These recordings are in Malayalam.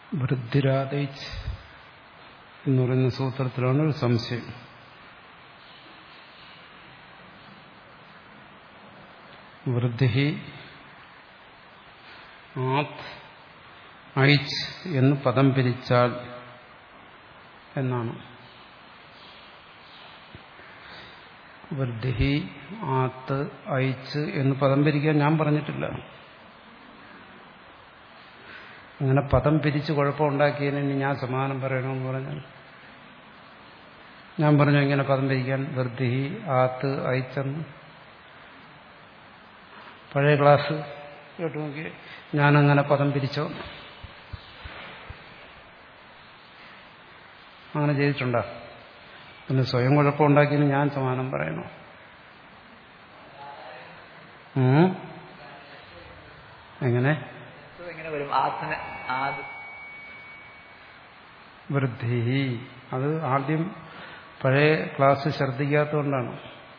വൃദ്ധിരാതയിച്ച് എന്ന് പറയുന്ന സൂത്രത്തിലാണ് ഒരു സംശയം വൃദ്ധി ആത് ഐച്ച് എന്ന് പദം പിരിച്ചാൽ എന്നാണ് വൃദ്ധി ആത്ത് ഐച്ച് എന്ന് പദം പിരിക്കാൻ ഞാൻ പറഞ്ഞിട്ടില്ല അങ്ങനെ പദം പിരിച്ച് കുഴപ്പമുണ്ടാക്കിയതിന് ഞാൻ സമാധാനം പറയണമെന്ന് പറഞ്ഞാൽ ഞാൻ പറഞ്ഞു ഇങ്ങനെ പദം പിരിക്കാൻ വൃദ്ധി ആത്ത് ഐച്ചെന്ന് പഴയ ക്ലാസ് കേട്ടു നോക്കി ഞാനങ്ങനെ പദം പിരിച്ചോ അങ്ങനെ ചെയ്തിട്ടുണ്ടോ പിന്നെ സ്വയം കുഴപ്പമുണ്ടാക്കിയതിന് ഞാൻ സമാനം പറയണോ എങ്ങനെ എങ്ങനെ വരും ആത്മന ആദ് വൃദ്ധി അത് ആദ്യം പഴയ ക്ലാസ് ശ്രദ്ധിക്കാത്തതുകൊണ്ടാണ്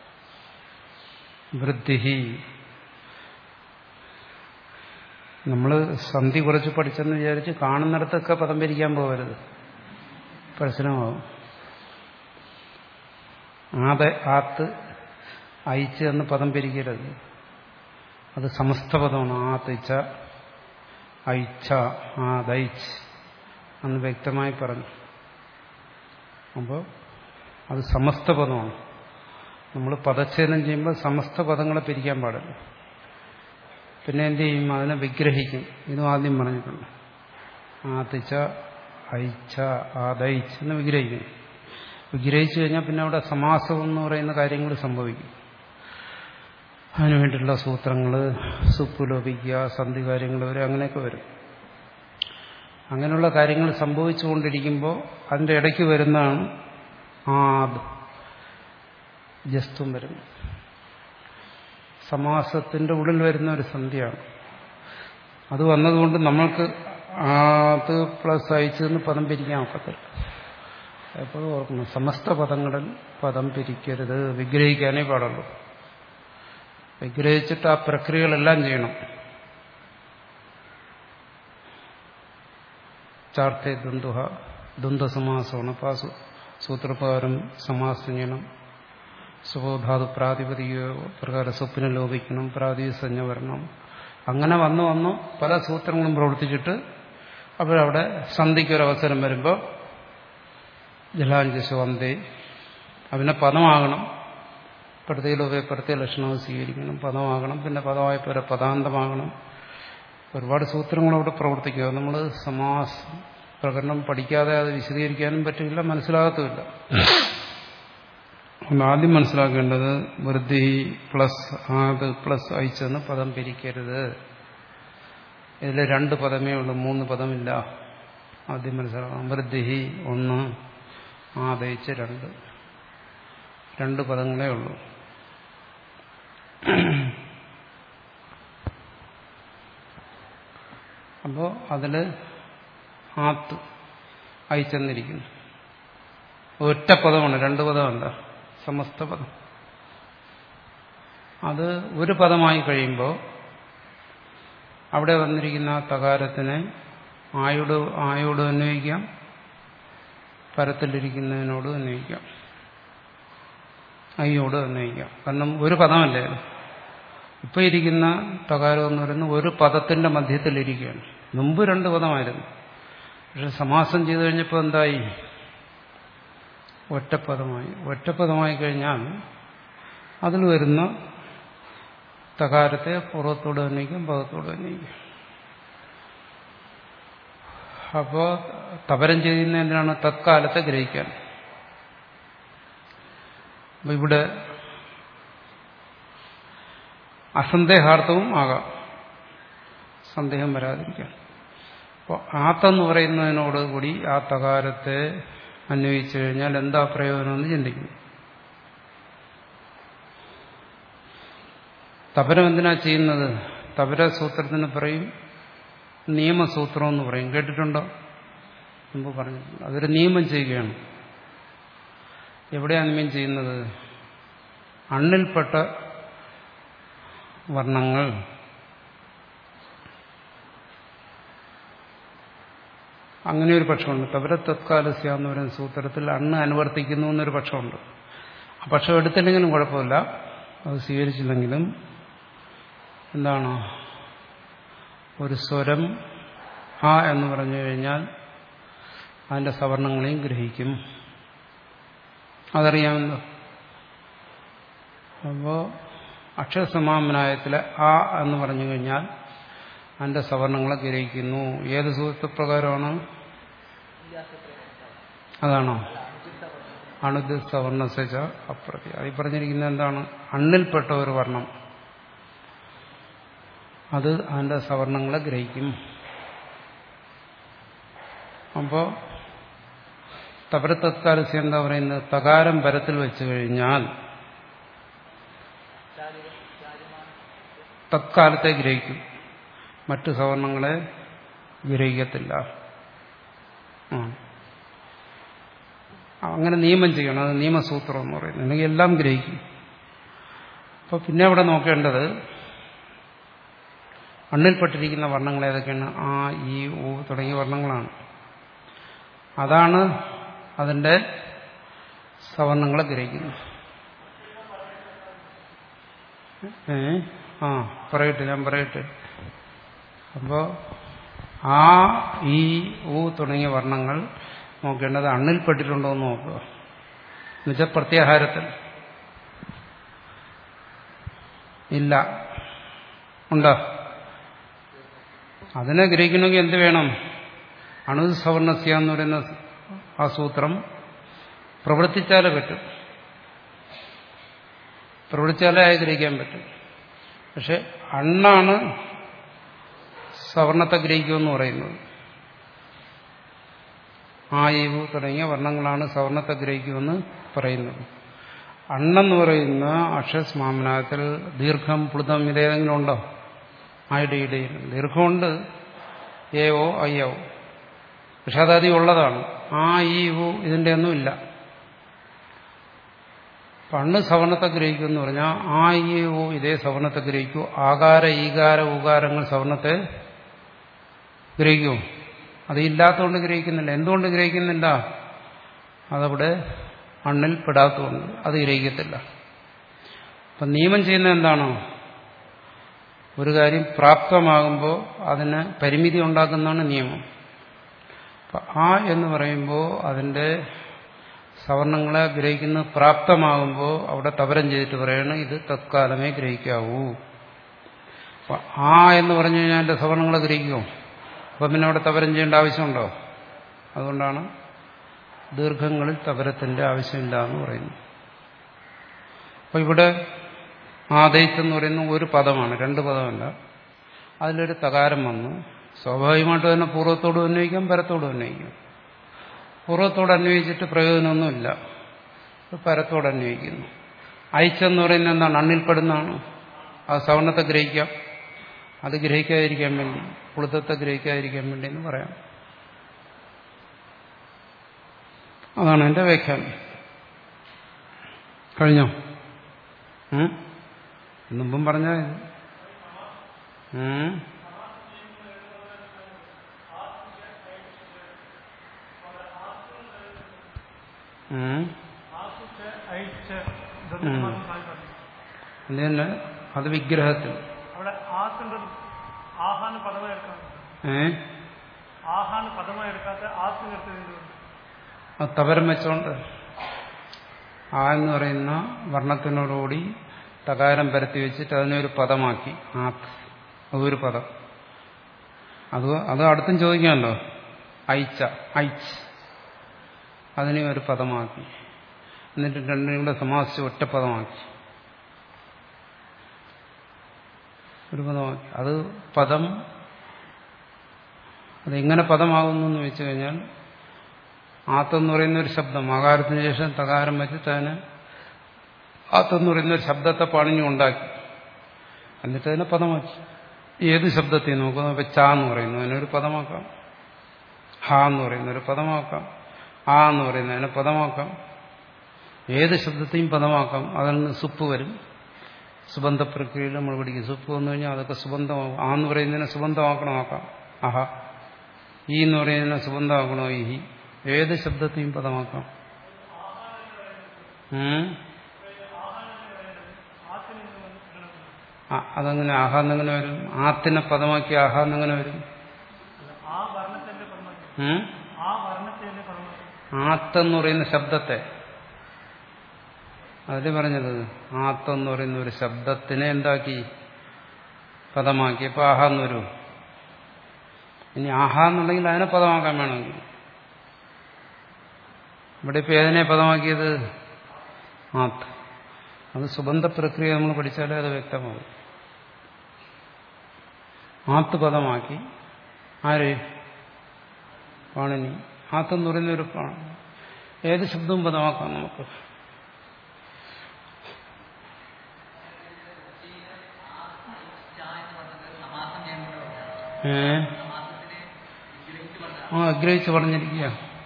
വൃദ്ധി നമ്മൾ സന്ധി കുറച്ച് പഠിച്ചെന്ന് വിചാരിച്ച് കാണുന്നിടത്തൊക്കെ പദം പിരിക്കാൻ പോകരുത് പ്രശ്നമാകും ആദ ആത്ത് അയച്ച് എന്ന് പദം പിരിക്കരുത് അത് സമസ്ത പദമാണ് ആത്തിച്ച അയിച്ച ആദയിച്ച് എന്ന് വ്യക്തമായി പറഞ്ഞു അപ്പോൾ അത് സമസ്ത പദമാണ് നമ്മൾ പദച്ഛേദം ചെയ്യുമ്പോൾ സമസ്ത പദങ്ങളെ പിരിക്കാൻ പാടില്ല പിന്നെ എന്ത് ചെയ്യും അതിനെ വിഗ്രഹിക്കും ഇതും ആദ്യം പറഞ്ഞിട്ടുണ്ട് ആത്തിച്ച അയിച്ച ആദയിച്ച് എന്ന് വിഗ്രഹിക്കും വിഗ്രഹിച്ചു കഴിഞ്ഞാൽ പിന്നെ അവിടെ സമാസം എന്ന് പറയുന്ന കാര്യങ്ങൾ സംഭവിക്കും അതിനുവേണ്ടിയുള്ള സൂത്രങ്ങൾ സുപ്പുലോപിക്കുക സന്ധി കാര്യങ്ങൾ വരെ അങ്ങനെയൊക്കെ വരും അങ്ങനെയുള്ള കാര്യങ്ങൾ സംഭവിച്ചുകൊണ്ടിരിക്കുമ്പോൾ അതിൻ്റെ ഇടയ്ക്ക് വരുന്നതാണ് ആദ് ജസ്തും വരുന്നത് സമാസത്തിന്റെ ഉള്ളിൽ വരുന്ന ഒരു സന്ധിയാണ് അത് വന്നതുകൊണ്ട് നമ്മൾക്ക് അത് പ്ലസ് അയച്ചെന്ന് പദം പിരിക്കാൻ ഒക്കത്തില്ല എപ്പോഴും ഓർക്കണം സമസ്ത പദങ്ങളിൽ പദം പിരിക്കരുത് വിഗ്രഹിക്കാനേ പാടുള്ളൂ വിഗ്രഹിച്ചിട്ട് ആ പ്രക്രിയകളെല്ലാം ചെയ്യണം ചാർത്തെ ദ്വന്ദ്വ ദ്വന്ദ്വസമാസമാണ് അപ്പോൾ ആ സൂത്രപ്രകാരം സമാസം ചെയ്യണം സുബോധാതു പ്രാതിപതിക പ്രകാരം സ്വപ്നം ലോപിക്കണം പ്രാതിസഞ്ജ വരണം അങ്ങനെ വന്നു വന്നു പല സൂത്രങ്ങളും പ്രവർത്തിച്ചിട്ട് അപ്പോഴവിടെ സന്ധിക്കൊരവസരം വരുമ്പോൾ ജലാഞ്ജസ് വന്തേ അതിനെ പദമാകണം പ്രത്യേക പ്രത്യേക ലക്ഷണം സ്വീകരിക്കണം പദമാകണം പിന്നെ പദമായപ്പോൾ ഒരു പദാന്തമാകണം ഒരുപാട് സൂത്രങ്ങളവിടെ പ്രവർത്തിക്കുക നമ്മൾ സമാസ പ്രകടനം പഠിക്കാതെ അത് വിശദീകരിക്കാനും പറ്റില്ല മനസ്സിലാകത്തുമില്ല ഒന്ന് ആദ്യം മനസ്സിലാക്കേണ്ടത് വൃദ്ധി പ്ലസ് ആത് പ്ലസ് അയച്ചെന്ന് പദം പിരിക്കരുത് ഇതിൽ രണ്ട് പദമേ ഉള്ളൂ മൂന്ന് പദമില്ല ആദ്യം മനസ്സിലാക്കാം വൃദ്ധി ഒന്ന് ആദയിച്ച് രണ്ട് രണ്ട് പദങ്ങളേ ഉള്ളൂ അപ്പോൾ അതിൽ ആത്ത് അയച്ചെന്നിരിക്കുന്നു ഒറ്റ പദമാണ് രണ്ട് പദമല്ല സമസ്ത പദം അത് ഒരു പദമായി കഴിയുമ്പോൾ അവിടെ വന്നിരിക്കുന്ന തകാരത്തിനെ ആയോട് ആയോട് അന്വയിക്കാം പരത്തിലിരിക്കുന്നതിനോട് അന്വയിക്കാം അയ്യോട് അന്വയിക്കാം കാരണം ഒരു പദമല്ലേ ഇപ്പൊ ഇരിക്കുന്ന തകാരം എന്ന് പറയുന്നത് ഒരു പദത്തിന്റെ മധ്യത്തിലിരിക്കുകയാണ് മുമ്പ് രണ്ട് പദമായിരുന്നു പക്ഷെ സമാസം ചെയ്തു കഴിഞ്ഞപ്പോൾ എന്തായി ഒറ്റപ്പദമായി ഒറ്റപ്പദമായി കഴിഞ്ഞാൽ അതിൽ വരുന്ന തകാരത്തെ പുറത്തോട് അന്വയിക്കും പദത്തോട് അന്വയിക്കും അപ്പോൾ തപരം ചെയ്യുന്ന എന്തിനാണ് തത്കാലത്തെ ഗ്രഹിക്കാൻ അപ്പൊ ഇവിടെ അസന്ദേഹാർത്ഥവും ആകാം സന്ദേഹം വരാതിരിക്കാൻ അപ്പോൾ ആത്തെന്ന് പറയുന്നതിനോട് കൂടി ആ തകാരത്തെ അന്വയിച്ചു കഴിഞ്ഞാൽ എന്താ പ്രയോജനമെന്ന് ചിന്തിക്കുന്നു തപരം എന്തിനാ ചെയ്യുന്നത് തപര സൂത്രത്തിന് പറയും നിയമസൂത്രം എന്ന് പറയും കേട്ടിട്ടുണ്ടോ മുമ്പ് പറഞ്ഞിട്ടുണ്ട് അതൊരു നിയമം ചെയ്യുകയാണ് എവിടെയാണ് നിയമം ചെയ്യുന്നത് അണ്ണിൽപ്പെട്ട വർണ്ണങ്ങൾ അങ്ങനെ ഒരു പക്ഷമുണ്ട് തവര തത്കാലസ്യ എന്ന് പറയുന്ന സൂത്രത്തിൽ അണ്ണ് അനുവർത്തിക്കുന്നു എന്നൊരു പക്ഷമുണ്ട് ആ പക്ഷം എടുത്തില്ലെങ്കിലും കുഴപ്പമില്ല അത് സ്വീകരിച്ചില്ലെങ്കിലും എന്താണ് ഒരു സ്വരം ആ എന്ന് പറഞ്ഞു കഴിഞ്ഞാൽ അതിന്റെ സവർണങ്ങളെയും ഗ്രഹിക്കും അതറിയാമല്ലോ അപ്പോൾ അക്ഷരസമാമനായത്തിലെ ആ എന്ന് പറഞ്ഞു കഴിഞ്ഞാൽ അതിന്റെ സവർണങ്ങളെ ഗ്രഹിക്കുന്നു ഏത് സൂത്രപ്രകാരമാണ് അതാണോ അണുദ് സവർണസജ അപ്രതി അതിൽ പറഞ്ഞിരിക്കുന്നത് എന്താണ് അണ്ണിൽപ്പെട്ട ഒരു വർണ്ണം അത് അതിന്റെ സവർണങ്ങളെ ഗ്രഹിക്കും അപ്പോൾ തപരത്തത്കാലസ്യം എന്താ പറയുന്നത് തകാരം പരത്തിൽ വെച്ച് കഴിഞ്ഞാൽ തത്കാലത്തെ ഗ്രഹിക്കും മറ്റു സവർണങ്ങളെ ഗ്രഹിക്കത്തില്ല ആ അങ്ങനെ നിയമം ചെയ്യണം അത് നിയമസൂത്രം എന്ന് പറയുന്നത് അല്ലെങ്കിൽ എല്ലാം ഗ്രഹിക്കും അപ്പോൾ പിന്നെ അവിടെ നോക്കേണ്ടത് മണ്ണിൽപ്പെട്ടിരിക്കുന്ന വർണ്ണങ്ങൾ ഏതൊക്കെയാണ് ആ ഈ ഊ തുടങ്ങിയ വർണ്ണങ്ങളാണ് അതാണ് അതിന്റെ സവർണങ്ങളെ ഗ്രഹിക്കുന്നത് ഏ ആ പറയട്ടെ ഞാൻ പറയട്ടെ അപ്പോൾ ആ ഈ ഊ തുടങ്ങിയ വർണ്ണങ്ങൾ നോക്കേണ്ടത് അണ്ണിൽപ്പെട്ടിട്ടുണ്ടോ എന്ന് നോക്കുക എന്നുവെച്ചാൽ പ്രത്യാഹാരത്തിൽ ഇല്ല ഉണ്ടോ അതിനെ ഗ്രഹിക്കണമെങ്കിൽ എന്ത് വേണം അണുസവർണസ്യ എന്ന് പറയുന്ന ആ സൂത്രം പ്രവർത്തിച്ചാലേ പറ്റും പ്രവർത്തിച്ചാലേ അത് ഗ്രഹിക്കാൻ പറ്റും പക്ഷെ അണ്ണാണ് സവർണത്തെ ഗ്രഹിക്കുമെന്ന് പറയുന്നത് ആയിവ് തുടങ്ങിയ വർണ്ണങ്ങളാണ് സവർണത്തെ ഗ്രഹിക്കുമെന്ന് പറയുന്നത് അണ്ണെന്ന് പറയുന്ന അക്ഷസ്മാമനാത്തിൽ ദീർഘം പ്ലുതം ഇതേതെങ്കിലും ഉണ്ടോ ആയുടെ ഇടയിൽ ദീർഘമുണ്ട് ഏവോ അയ്യോ പക്ഷെ അതതി ഉള്ളതാണ് ആ ഈ ഊ ഇതിന്റെ ഒന്നും ഇല്ല പണ്ണ് സവർണത്തെ ഗ്രഹിക്കും എന്ന് പറഞ്ഞാൽ ആ ഈ ഊ ഇതേ സവർണത്തെ ഗ്രഹിക്കൂ ആകാര ഈകാര ഊകാരങ്ങൾ സവർണത്തെ ഗ്രഹിക്കൂ അത് ഇല്ലാത്തതുകൊണ്ട് ഗ്രഹിക്കുന്നില്ല എന്തുകൊണ്ട് ഗ്രഹിക്കുന്നില്ല അതവിടെ മണ്ണിൽ പെടാത്തതുകൊണ്ട് അത് ഗ്രഹിക്കത്തില്ല അപ്പം നിയമം ചെയ്യുന്നത് എന്താണോ ഒരു കാര്യം പ്രാപ്തമാകുമ്പോൾ അതിന് പരിമിതി ഉണ്ടാക്കുന്നതാണ് നിയമം അപ്പം ആ എന്ന് പറയുമ്പോൾ അതിൻ്റെ സവർണങ്ങളെ ഗ്രഹിക്കുന്ന പ്രാപ്തമാകുമ്പോൾ അവിടെ തവരം ചെയ്തിട്ട് പറയണം ഇത് തത്കാലമേ ഗ്രഹിക്കാവൂ അപ്പം ആ എന്ന് പറഞ്ഞു കഴിഞ്ഞാൽ എൻ്റെ സവർണങ്ങളെ ഗ്രഹിക്കുമോ അപ്പം പിന്നെ അവിടെ തവരം ചെയ്യേണ്ട ആവശ്യമുണ്ടോ അതുകൊണ്ടാണ് ദീർഘങ്ങളിൽ തവരത്തിന്റെ ആവശ്യമില്ല എന്ന് പറയുന്നു അപ്പോൾ ഇവിടെ ആദയിത്ത് എന്ന് പറയുന്ന ഒരു പദമാണ് രണ്ട് പദമല്ല അതിലൊരു തകാരം വന്നു സ്വാഭാവികമായിട്ട് തന്നെ പൂർവ്വത്തോട് ഉന്നയിക്കാം പരത്തോട് ഉന്നയിക്കാം പൂർവ്വത്തോട് അന്വയിച്ചിട്ട് പ്രയോജനമൊന്നുമില്ല പരത്തോട് അന്വയിക്കുന്നു അയച്ചെന്ന് പറയുന്നത് എന്താണ് അണ്ണിൽപ്പെടുന്നതാണ് ആ സവർണത്തെ ഗ്രഹിക്കാം അത് ഗ്രഹിക്കാതിരിക്കാൻ വേണ്ടി പുളുത്തത്തെ ഗ്രഹിക്കാതിരിക്കാൻ വേണ്ടി എന്ന് പറയാം അതാണ് എന്റെ വ്യാഖ്യാനം കഴിഞ്ഞോ മുമ്പും പറഞ്ഞ അത് തന്നെ അത് വിഗ്രഹത്തിൽ അവിടെ ആസിന്റെ ആഹാന പദമായി എടുക്കാൻ ഏ ആഹാന പദമായി എടുക്കാത്ത ആസിന് എടുത്തത് അത് തവരം വെച്ചോണ്ട് ആ എന്ന് പറയുന്ന വർണ്ണത്തിനോടുകൂടി തകാരം പരത്തി വെച്ചിട്ട് അതിനൊരു പദമാക്കി ആത്ത് അതൊരു പദം അത് അത് അടുത്തും ചോദിക്കാമല്ലോ ഐച്ച ഐച്ച് അതിനെ ഒരു പദമാക്കി എന്നിട്ട് രണ്ടിനും കൂടെ സമാസിച്ച് ഒറ്റ പദമാക്കി ഒരു പദമാക്കി അത് പദം അതെങ്ങനെ പദമാകുന്നു എന്ന് വെച്ച് കഴിഞ്ഞാൽ ആത്തെന്ന് പറയുന്ന ഒരു ശബ്ദം ആകാരത്തിന് ശേഷം തകാരം വെച്ചിട്ട് അതിന് ആത്തെന്ന് പറയുന്ന ഒരു ശബ്ദത്തെ പണിഞ്ഞു ഉണ്ടാക്കി എന്നിട്ട് അതിനെ പദമാക്കി ഏത് ശബ്ദത്തെ നോക്കുന്നു ഇപ്പൊ ച എന്ന് പറയുന്നു അതിനൊരു പദമാക്കാം ഹ എന്ന് പറയുന്ന ഒരു പദമാക്കാം ആ എന്ന് പറയുന്ന അതിനെ പദമാക്കാം ഏത് ശബ്ദത്തെയും പദമാക്കാം അതിൽ നിന്ന് സുപ്പ് വരും സുബന്ധ പ്രക്രിയയിൽ നമ്മൾ പഠിക്കും സുപ്പ് വന്നു കഴിഞ്ഞാൽ അതൊക്കെ സുബന്ധമാകും ആ എന്ന് പറയുന്നതിനെ സുബന്ധമാക്കണമാക്കാം അഹ ഈ എന്ന് പറയുന്ന സുബന്ധമാക്കണോ ഈ ഏത് ശബ്ദത്തെയും പദമാക്കാം ഉം? ആ, അതങ്ങനെ ആഹാന്നെങ്ങനെ വരും ആത്തിനെ പദമാക്കി ആഹാന്നെങ്ങനെ വരും ആ വർണ്ണത്തിന്റെ പരമാർത്ഥം ഉം? ആ വർണ്ണത്തിന്റെ പരമാർത്ഥം ആത്തെന്ന് പറയുന്ന ശബ്ദത്തെ അതിൽ പറഞ്ഞത് ആത്തെന്ന് പറയുന്ന ഒരു ശബ്ദത്തിനെ എന്താക്കി പദമാക്കി അപ്പൊ ആഹ എന്ന് വരും ഇനി ആഹ എന്നുണ്ടെങ്കിൽ അതിനെ പദമാക്കാൻ വേണമെങ്കിൽ ഇവിടെ ഇപ്പൊ ഏതിനെ പദമാക്കിയത് ആത്ത് അത് സുബന്ധ പ്രക്രിയ നമ്മൾ പഠിച്ചാലേ അത് വ്യക്തമാകും ആത്ത് പദമാക്കി ആര് പാണിനി ആത്തെന്ന് പറയുന്ന ഒരു പ്രാ- ഏത് ശബ്ദവും പദമാക്കാം നമുക്ക് ഏ ആ ആഗ്രഹിച്ച് പറഞ്ഞിരിക്കുക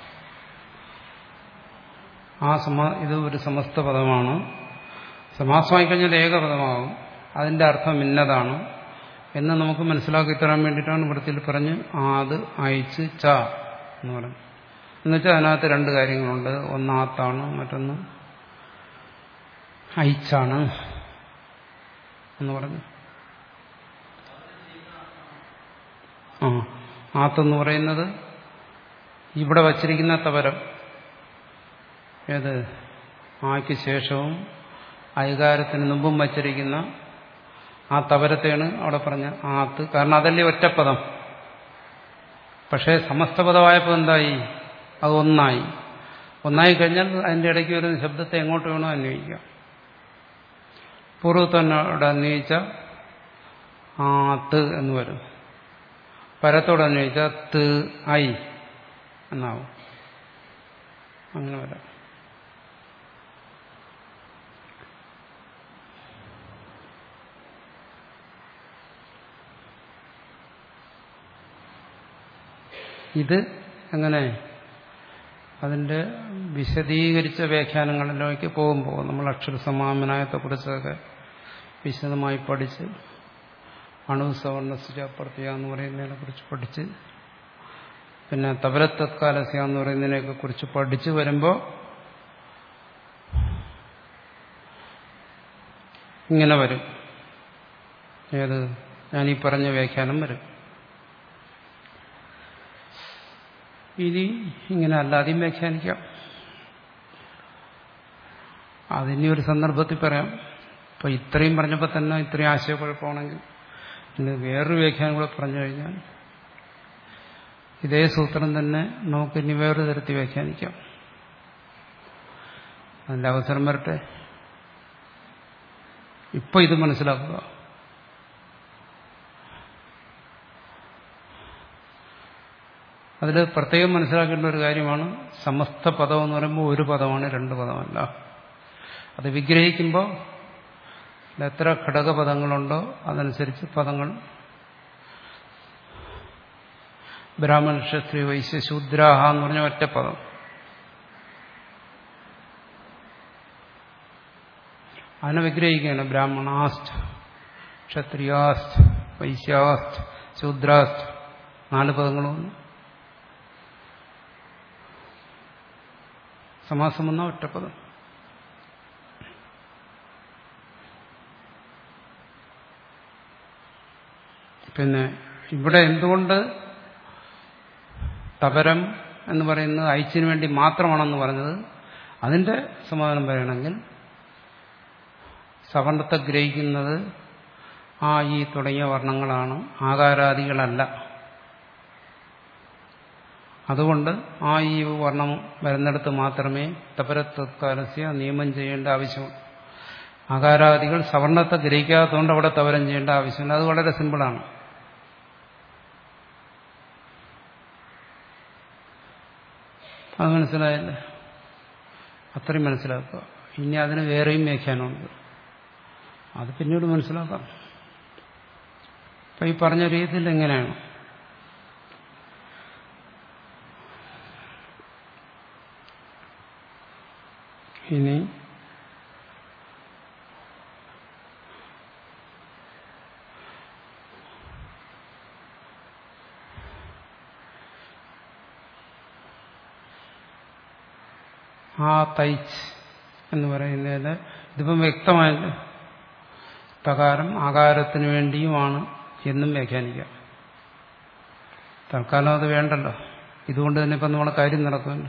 ആ സമ ഇത് ഒരു സമസ്ത പദമാണ് സമാസമായി കഴിഞ്ഞാൽ ഏകപദമാകും അതിന്റെ അർത്ഥം ഇന്നതാണ് എന്ന് നമുക്ക് മനസ്സിലാക്കി തരാൻ വേണ്ടിയിട്ടാണ് വൃത്തിയിൽ പറഞ്ഞ് ആത് അയച്ച് ച എന്ന് പറഞ്ഞു എന്നുവെച്ചാൽ അതിനകത്ത് രണ്ട് കാര്യങ്ങളുണ്ട് ഒന്ന് ആത്താണ് മറ്റൊന്ന് അയിച്ചാണ് എന്ന് പറഞ്ഞു ആ ആത്തെന്ന് പറയുന്നത് ഇവിടെ വച്ചിരിക്കുന്ന തവരം ഏത് ആയ്ക്ക് ശേഷവും ഐകാരത്തിന് മുമ്പും വച്ചിരിക്കുന്ന ആ തവരത്തെയാണ് അവിടെ പറഞ്ഞ ആത്ത് കാരണം അതല്ലേ ഒറ്റപ്പദം പക്ഷേ സമസ്തപദമായപ്പോൾ എന്തായി അത് ഒന്നായി ഒന്നായി കഴിഞ്ഞാൽ അതിൻ്റെ ഇടയ്ക്ക് വരുന്ന ശബ്ദത്തെ എങ്ങോട്ട് വേണോ അന്വയിക്കാം പൂർവ്വത്തോടെ അന്വയിച്ച ആത്ത് എന്ന് വരും പരത്തോട് അന്വയിച്ച ത് ഐ എന്നാവും അങ്ങനെ വരാം ഇത് എങ്ങനെ അതിന്റെ വിശദീകരിച്ച വ്യാഖ്യാനങ്ങളിലേക്ക് പോകുമ്പോൾ നമ്മൾ അക്ഷരസമാമനായത്തെക്കുറിച്ചൊക്കെ വിശദമായി പഠിച്ച് അണുസവർണസ്യ പ്രത്യ എന്ന് പറയുന്നതിനെ കുറിച്ച് പഠിച്ച് പിന്നെ തബലത്തത്കാലസ്യ എന്ന് പറയുന്നതിനെയൊക്കെ കുറിച്ച് പഠിച്ചു വരുമ്പോൾ ഇങ്ങനെ വരും ഏത് ഞാനീ പറഞ്ഞ വ്യാഖ്യാനം വരും ഇനി ഇങ്ങനെ അല്ലാതെയും വ്യാഖ്യാനിക്കാം അതിനി ഒരു സന്ദർഭത്തിൽ പറയാം ഇപ്പൊ ഇത്രയും പറഞ്ഞപ്പോൾ തന്നെ ഇത്രയും ആശയക്കുഴപ്പമാണെങ്കിൽ ഇനി വേറൊരു വ്യാഖ്യാനം കൂടെ പറഞ്ഞു കഴിഞ്ഞാൽ ഇതേ സൂത്രം തന്നെ നമുക്ക് ഇനി വേറൊരു തരത്തിൽ വ്യാഖ്യാനിക്കാം അതിന്റെ അവസരം വരട്ടെ ഇപ്പൊ ഇത് മനസ്സിലാക്കുക അതിൽ പ്രത്യേകം മനസ്സിലാക്കേണ്ട ഒരു കാര്യമാണ് സമസ്ത പദം എന്ന് പറയുമ്പോൾ ഒരു പദമാണ് രണ്ട് പദമല്ല അത് വിഗ്രഹിക്കുമ്പോൾ എത്ര ഘടകപദങ്ങളുണ്ടോ അതനുസരിച്ച് പദങ്ങൾ ബ്രാഹ്മണ ക്ഷത്രിയ വൈശ്യ ശൂദ്രാഹ എന്ന് പറഞ്ഞ ഒറ്റ പദം അതിനെ വിഗ്രഹിക്കുകയാണ് ബ്രാഹ്മണാസ്റ്റ് ക്ഷത്രിയാസ്റ്റ് വൈശ്യാസ്റ്റ് ശൂദ്രാസ്റ്റ് നാല് പദങ്ങളും സമാസം വന്ന ഒറ്റപ്പദം പിന്നെ ഇവിടെ എന്തുകൊണ്ട് തപരം എന്ന് പറയുന്നത് ഐച്ചിന് വേണ്ടി മാത്രമാണെന്ന് പറഞ്ഞത് അതിന്റെ സമാധാനം പറയണമെങ്കിൽ സവർണത്തെ ഗ്രഹിക്കുന്നത് ആ ഈ തുടങ്ങിയ വർണ്ണങ്ങളാണ് ആകാരാദികളല്ല അതുകൊണ്ട് ആ ഈ വർണ്ണം വരുന്നിടത്ത് മാത്രമേ തപരത്വകാലസ്യ നിയമം ചെയ്യേണ്ട ആവശ്യമുള്ളൂ ആകാരാദികൾ സവർണത്തെ ഗ്രഹിക്കാത്തതുകൊണ്ട് അവിടെ തവരം ചെയ്യേണ്ട ആവശ്യമില്ല അത് വളരെ സിമ്പിളാണ് അത് മനസ്സിലായല്ലേ അത്രയും മനസ്സിലാക്കുക ഇനി അതിന് വേറെയും വ്യാഖ്യാനമുണ്ട് അത് പിന്നീട് മനസ്സിലാക്കാം അപ്പൊ ഈ പറഞ്ഞ രീതിയിൽ എങ്ങനെയാണ് ഇനി ആ തൈച്ച് എന്ന് പറയുന്നതിന് ഇതിപ്പം വ്യക്തമായില്ല തകാരം ആകാരത്തിന് വേണ്ടിയുമാണ് എന്നും വ്യാഖ്യാനിക്കാം തൽക്കാലം അത് വേണ്ടല്ലോ ഇതുകൊണ്ട് തന്നെ ഇപ്പം നമ്മളെ കാര്യം നടക്കുമല്ലോ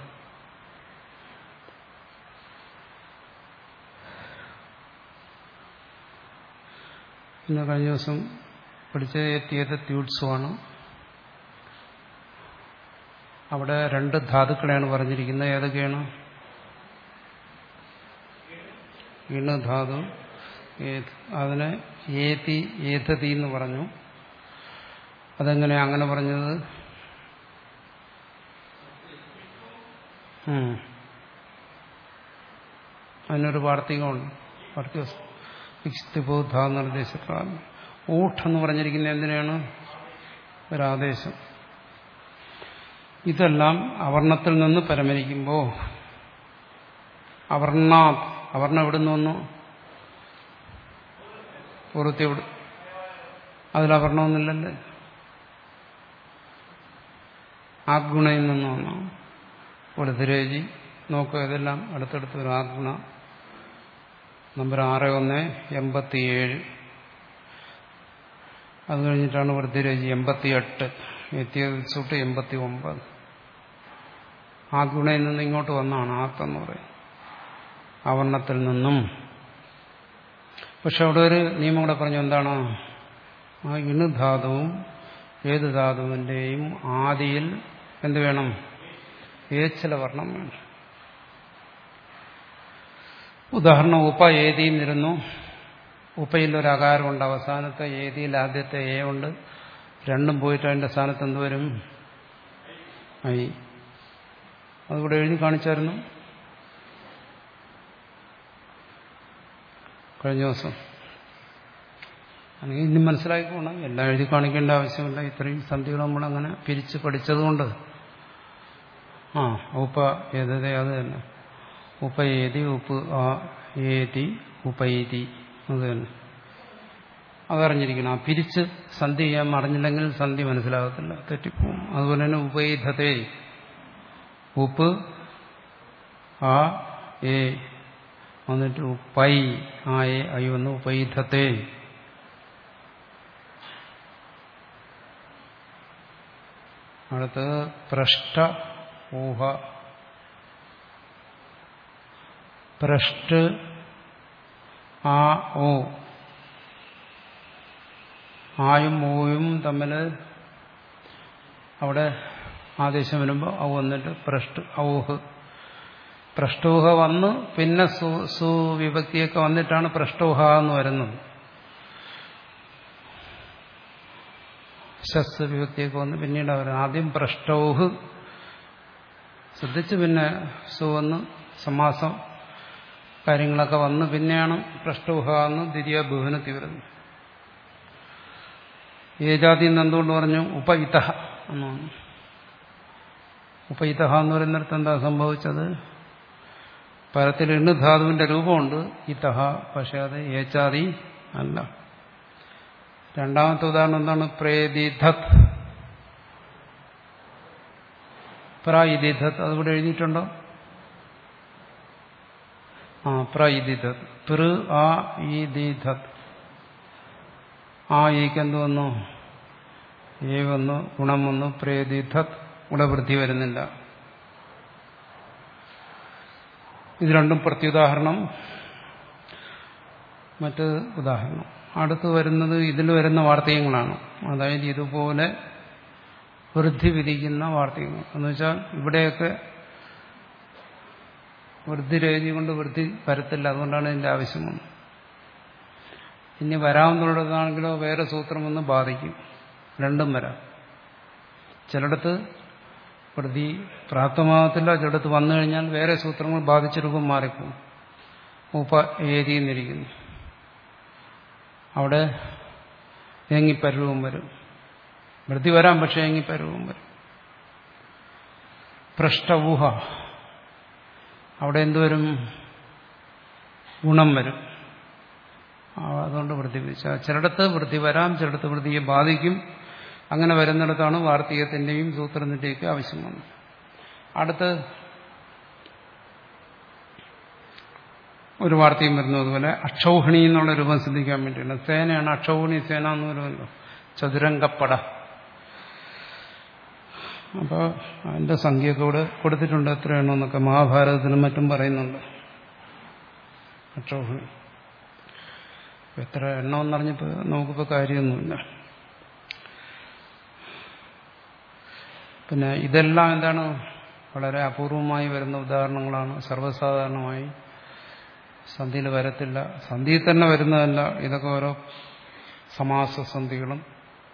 പിന്നെ കഴിഞ്ഞ ദിവസം പഠിച്ച എത്തിയത് ത്യൂട്സുമാണ് അവിടെ രണ്ട് ധാതുക്കളെയാണ് പറഞ്ഞിരിക്കുന്നത് ഏതൊക്കെയാണ് ഇണ് ധാതു ഏത്- അതിനെ ഏതി ഏതതി എന്ന് പറഞ്ഞു അതെങ്ങനെ അങ്ങനെ പറഞ്ഞത് ഉം. അതിനൊരു വാർത്തികമുണ്ട് വാർത്തിക ഇക്തിബോധ നിർദ്ദേശപ്രാപ്തി ഊട്ട് എന്ന് പറഞ്ഞിരിക്കുന്നത് എന്തിനാണ് ഒരാദേശം ഇതെല്ലാം അവർണത്തിൽ നിന്ന് പരമരിക്കുമ്പോൾ അവർണ അവർണ എവിടുന്ന് വന്നു പൂർത്തി എവിടെ അതിൽ അവർണമൊന്നുമില്ലല്ലേ ആഗുണയിൽ നിന്ന് വന്നു കൊടുത്തിരേജി നോക്കുക ഇതെല്ലാം അടുത്തടുത്ത് ഒരു ആഗുണ നമ്പർ ആറ് ഒന്ന് എൺപത്തിയേഴ് അത് കഴിഞ്ഞിട്ടാണ് വൃത്തിരേജി എൺപത്തിയെട്ട് എത്തിയസൂട്ട് എൺപത്തി ഒമ്പത് ആ ഗുണയിൽ നിന്ന് ഇങ്ങോട്ട് വന്നാണ് ആത്തെന്ന് പറയും ആവരണത്തിൽ നിന്നും പക്ഷെ അവിടെ ഒരു നിയമം കൂടെ പറഞ്ഞു എന്താണ് ആ ഇണു ധാതുവും ഏത് ധാതുവിന്റെയും ആദിയിൽ എന്ത് വേണം ഏച്ചില വർണ്ണം വേണം ഉദാഹരണം ഉപ ഏതിന്നിരുന്നു ഉപയിൽ ഒരു അകാരമുണ്ട് അവസാനത്തെ ഏതിയിൽ ആദ്യത്തെ ഏ ഉണ്ട് രണ്ടും പോയിട്ട് അതിന്റെ സ്ഥാനത്ത് എന്ത് വരും ഐ അതുകൂടെ എഴുതി കാണിച്ചായിരുന്നു കഴിഞ്ഞ ദിവസം അല്ലെങ്കിൽ ഇനി മനസ്സിലാക്കിക്കോണം എല്ലാം എഴുതി കാണിക്കേണ്ട ആവശ്യമില്ല ഇത്രയും സന്ധികൾ നമ്മളങ്ങനെ പിരിച്ച് പഠിച്ചതുകൊണ്ട് ആ ഉപ്പ ഏതേ അത് തന്നെ ഉപയേതി ഉപ്പ് ആ ഏതി ഉപൈതി അത് തന്നെ അതറിഞ്ഞിരിക്കണം ആ പിരിച്ച് സന്ധി ചെയ്യാൻ അറിഞ്ഞില്ലെങ്കിൽ സന്ധി മനസ്സിലാകത്തില്ല തെറ്റിപ്പോവും അതുപോലെ തന്നെ ഉപൈധത്തെ ഉപ്പ് ആ ഏ വന്നിട്ട് ഉപ്പൈ ആ ഏ ഐ വന്ന് ഉപൈധത്തെ അടുത്ത് പ്രഷ്ട ഊഹ പ്രഷ്ട് ആ ഓ ആയും ഓയും തമ്മിൽ അവിടെ ആദേശം വരുമ്പോൾ ഔ വന്നിട്ട് പ്രഷ്ട് ഔഹ് പ്രഷ്ടൂഹ വന്ന് പിന്നെ സു സുവിഭക്തിയൊക്കെ വന്നിട്ടാണ് പ്രഷ്ടൂഹ എന്ന് വരുന്നത് ശസ് വിഭക്തിയൊക്കെ വന്ന് പിന്നീട് അവർ ആദ്യം പ്രഷ്ടൗഹ് ശ്രദ്ധിച്ച് പിന്നെ സു വന്ന് സമാസം കാര്യങ്ങളൊക്കെ വന്ന് പിന്നെയാണ് പ്രഷ്ടൗഹ എന്ന് ദ്വിതീയ ബഹുനത്തി വരുന്നത് ഏജാതി എന്ന് എന്തുകൊണ്ട് പറഞ്ഞു ഉപയിത എന്ന് പറഞ്ഞു ഉപയിത എന്ന് പറയുന്നിടത്ത് എന്താ സംഭവിച്ചത് പരത്തിൽ എണ്ണു ധാതുവിന്റെ രൂപമുണ്ട് ഇതഹ പക്ഷെ അത് ഏച്ചാതി അല്ല രണ്ടാമത്തെ ഉദാഹരണം എന്താണ് പ്രേതിധത് പ്രായിതിധത് അതുകൂടെ എഴുതിയിട്ടുണ്ടോ ആ പ്രൈതിധത് പൃ ആ ഈ ദീധത് ആ ഈക്ക് എന്ത് വന്നു ഏ വന്നു ഗുണം വന്നു പ്രേതിധത് ഇവിടെ വൃദ്ധി വരുന്നില്ല ഇത് രണ്ടും പ്രത്യുദാഹരണം മറ്റ് ഉദാഹരണം അടുത്ത് വരുന്നത് ഇതിൽ വരുന്ന വാർത്തകങ്ങളാണ് അതായത് ഇതുപോലെ വൃദ്ധി വിധിക്കുന്ന വാർത്തകങ്ങൾ എന്ന് വെച്ചാൽ ഇവിടെയൊക്കെ വൃദ്ധി രേഖ കൊണ്ട് വൃദ്ധി വരത്തില്ല അതുകൊണ്ടാണ് ഇതിന്റെ ആവശ്യം വന്നത് ഇനി വരാവുന്നതാണെങ്കിലോ വേറെ സൂത്രം ഒന്ന് ബാധിക്കും രണ്ടും വരാം ചിലയിടത്ത് വൃദ്ധി പ്രാപ്തമാകത്തില്ല ചിലയിടത്ത് വന്നു കഴിഞ്ഞാൽ വേറെ സൂത്രങ്ങൾ ബാധിച്ച രൂപം മാറിപ്പോകും ഉപ ഏതിന്നിരിക്കുന്നു അവിടെ ഏങ്ങിപ്പരുവം വരും വൃത്തി വരാം പക്ഷെ ഏങ്ങിപ്പരുവം വരും പൃഷ്ടഊഹ അവിടെ എന്തുവരും ഗുണം വരും അതുകൊണ്ട് വൃത്തി വിധിച്ച ചിലയിടത്ത് വൃത്തി വരാം ചിലയിടത്ത് വൃത്തിയെ ബാധിക്കും അങ്ങനെ വരുന്നിടത്താണ് വാർത്തകത്തിന്റെയും സൂത്രത്തിന്റെയൊക്കെ ആവശ്യം വന്നത് അടുത്ത് ഒരു വാർത്തയും വരുന്നു അതുപോലെ അക്ഷൗഹിണി എന്നുള്ള രൂപം ശ്രദ്ധിക്കാൻ വേണ്ടിയാണ് സേനയാണ് അക്ഷൗഹിണി സേന എന്ന് പറയുമല്ലോ ചതുരംഗപ്പട അപ്പോൾ അതിന്റെ സംഖ്യയൊക്കെ ഇവിടെ കൊടുത്തിട്ടുണ്ട് എത്രയാണെന്നൊക്കെ മഹാഭാരതത്തിലും മറ്റും പറയുന്നുണ്ട് അക്ഷൗഹിണി എത്ര എണ്ണമെന്ന് പറഞ്ഞപ്പോൾ നമുക്കിപ്പോൾ കാര്യമൊന്നുമില്ല പിന്നെ ഇതെല്ലാം എന്താണ് വളരെ അപൂർവമായി വരുന്ന ഉദാഹരണങ്ങളാണ് സർവ്വസാധാരണമായി സന്ധിയിൽ വരത്തില്ല സന്ധിയിൽ തന്നെ വരുന്നതല്ല ഇതൊക്കെ ഓരോ സമാസസന്ധികളും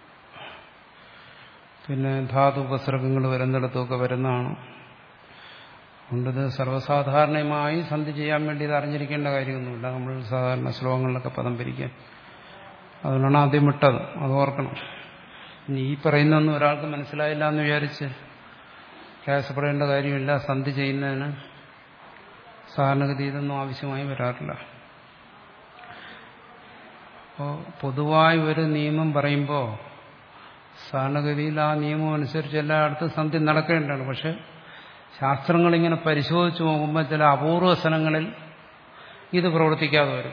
പിന്നെ ധാതു ഉപസർഗങ്ങൾ വരുന്നിടത്തുമൊക്കെ വരുന്നതാണ് അതുകൊണ്ടിത് സർവ്വസാധാരണമായി സന്ധി ചെയ്യാൻ വേണ്ടി ഇത് അറിഞ്ഞിരിക്കേണ്ട കാര്യമൊന്നുമില്ല നമ്മൾ സാധാരണ ശ്ലോകങ്ങളിലൊക്കെ പദം പിരിക്കാൻ അതുകൊണ്ടാണ് ആദ്യം വിട്ടത് അത് ഓർക്കണം ഇനി ഈ പറയുന്നൊന്നും ഒരാൾക്ക് മനസ്സിലായില്ല എന്ന് വിചാരിച്ച് പ്രയാസപ്പെടേണ്ട കാര്യമില്ല സന്ധി ചെയ്യുന്നതിന് സാധാരണഗതി ഇതൊന്നും ആവശ്യമായി വരാറില്ല അപ്പോൾ പൊതുവായി ഒരു നിയമം പറയുമ്പോൾ സാധാരണഗതിയിൽ ആ നിയമം അനുസരിച്ച് എല്ലായിടത്തും സന്ധി നടക്കേണ്ടതാണ് പക്ഷെ ശാസ്ത്രങ്ങളിങ്ങനെ പരിശോധിച്ച് നോക്കുമ്പോൾ ചില അപൂർവ സ്ഥലങ്ങളിൽ ഇത് പ്രവർത്തിക്കാതെ വരും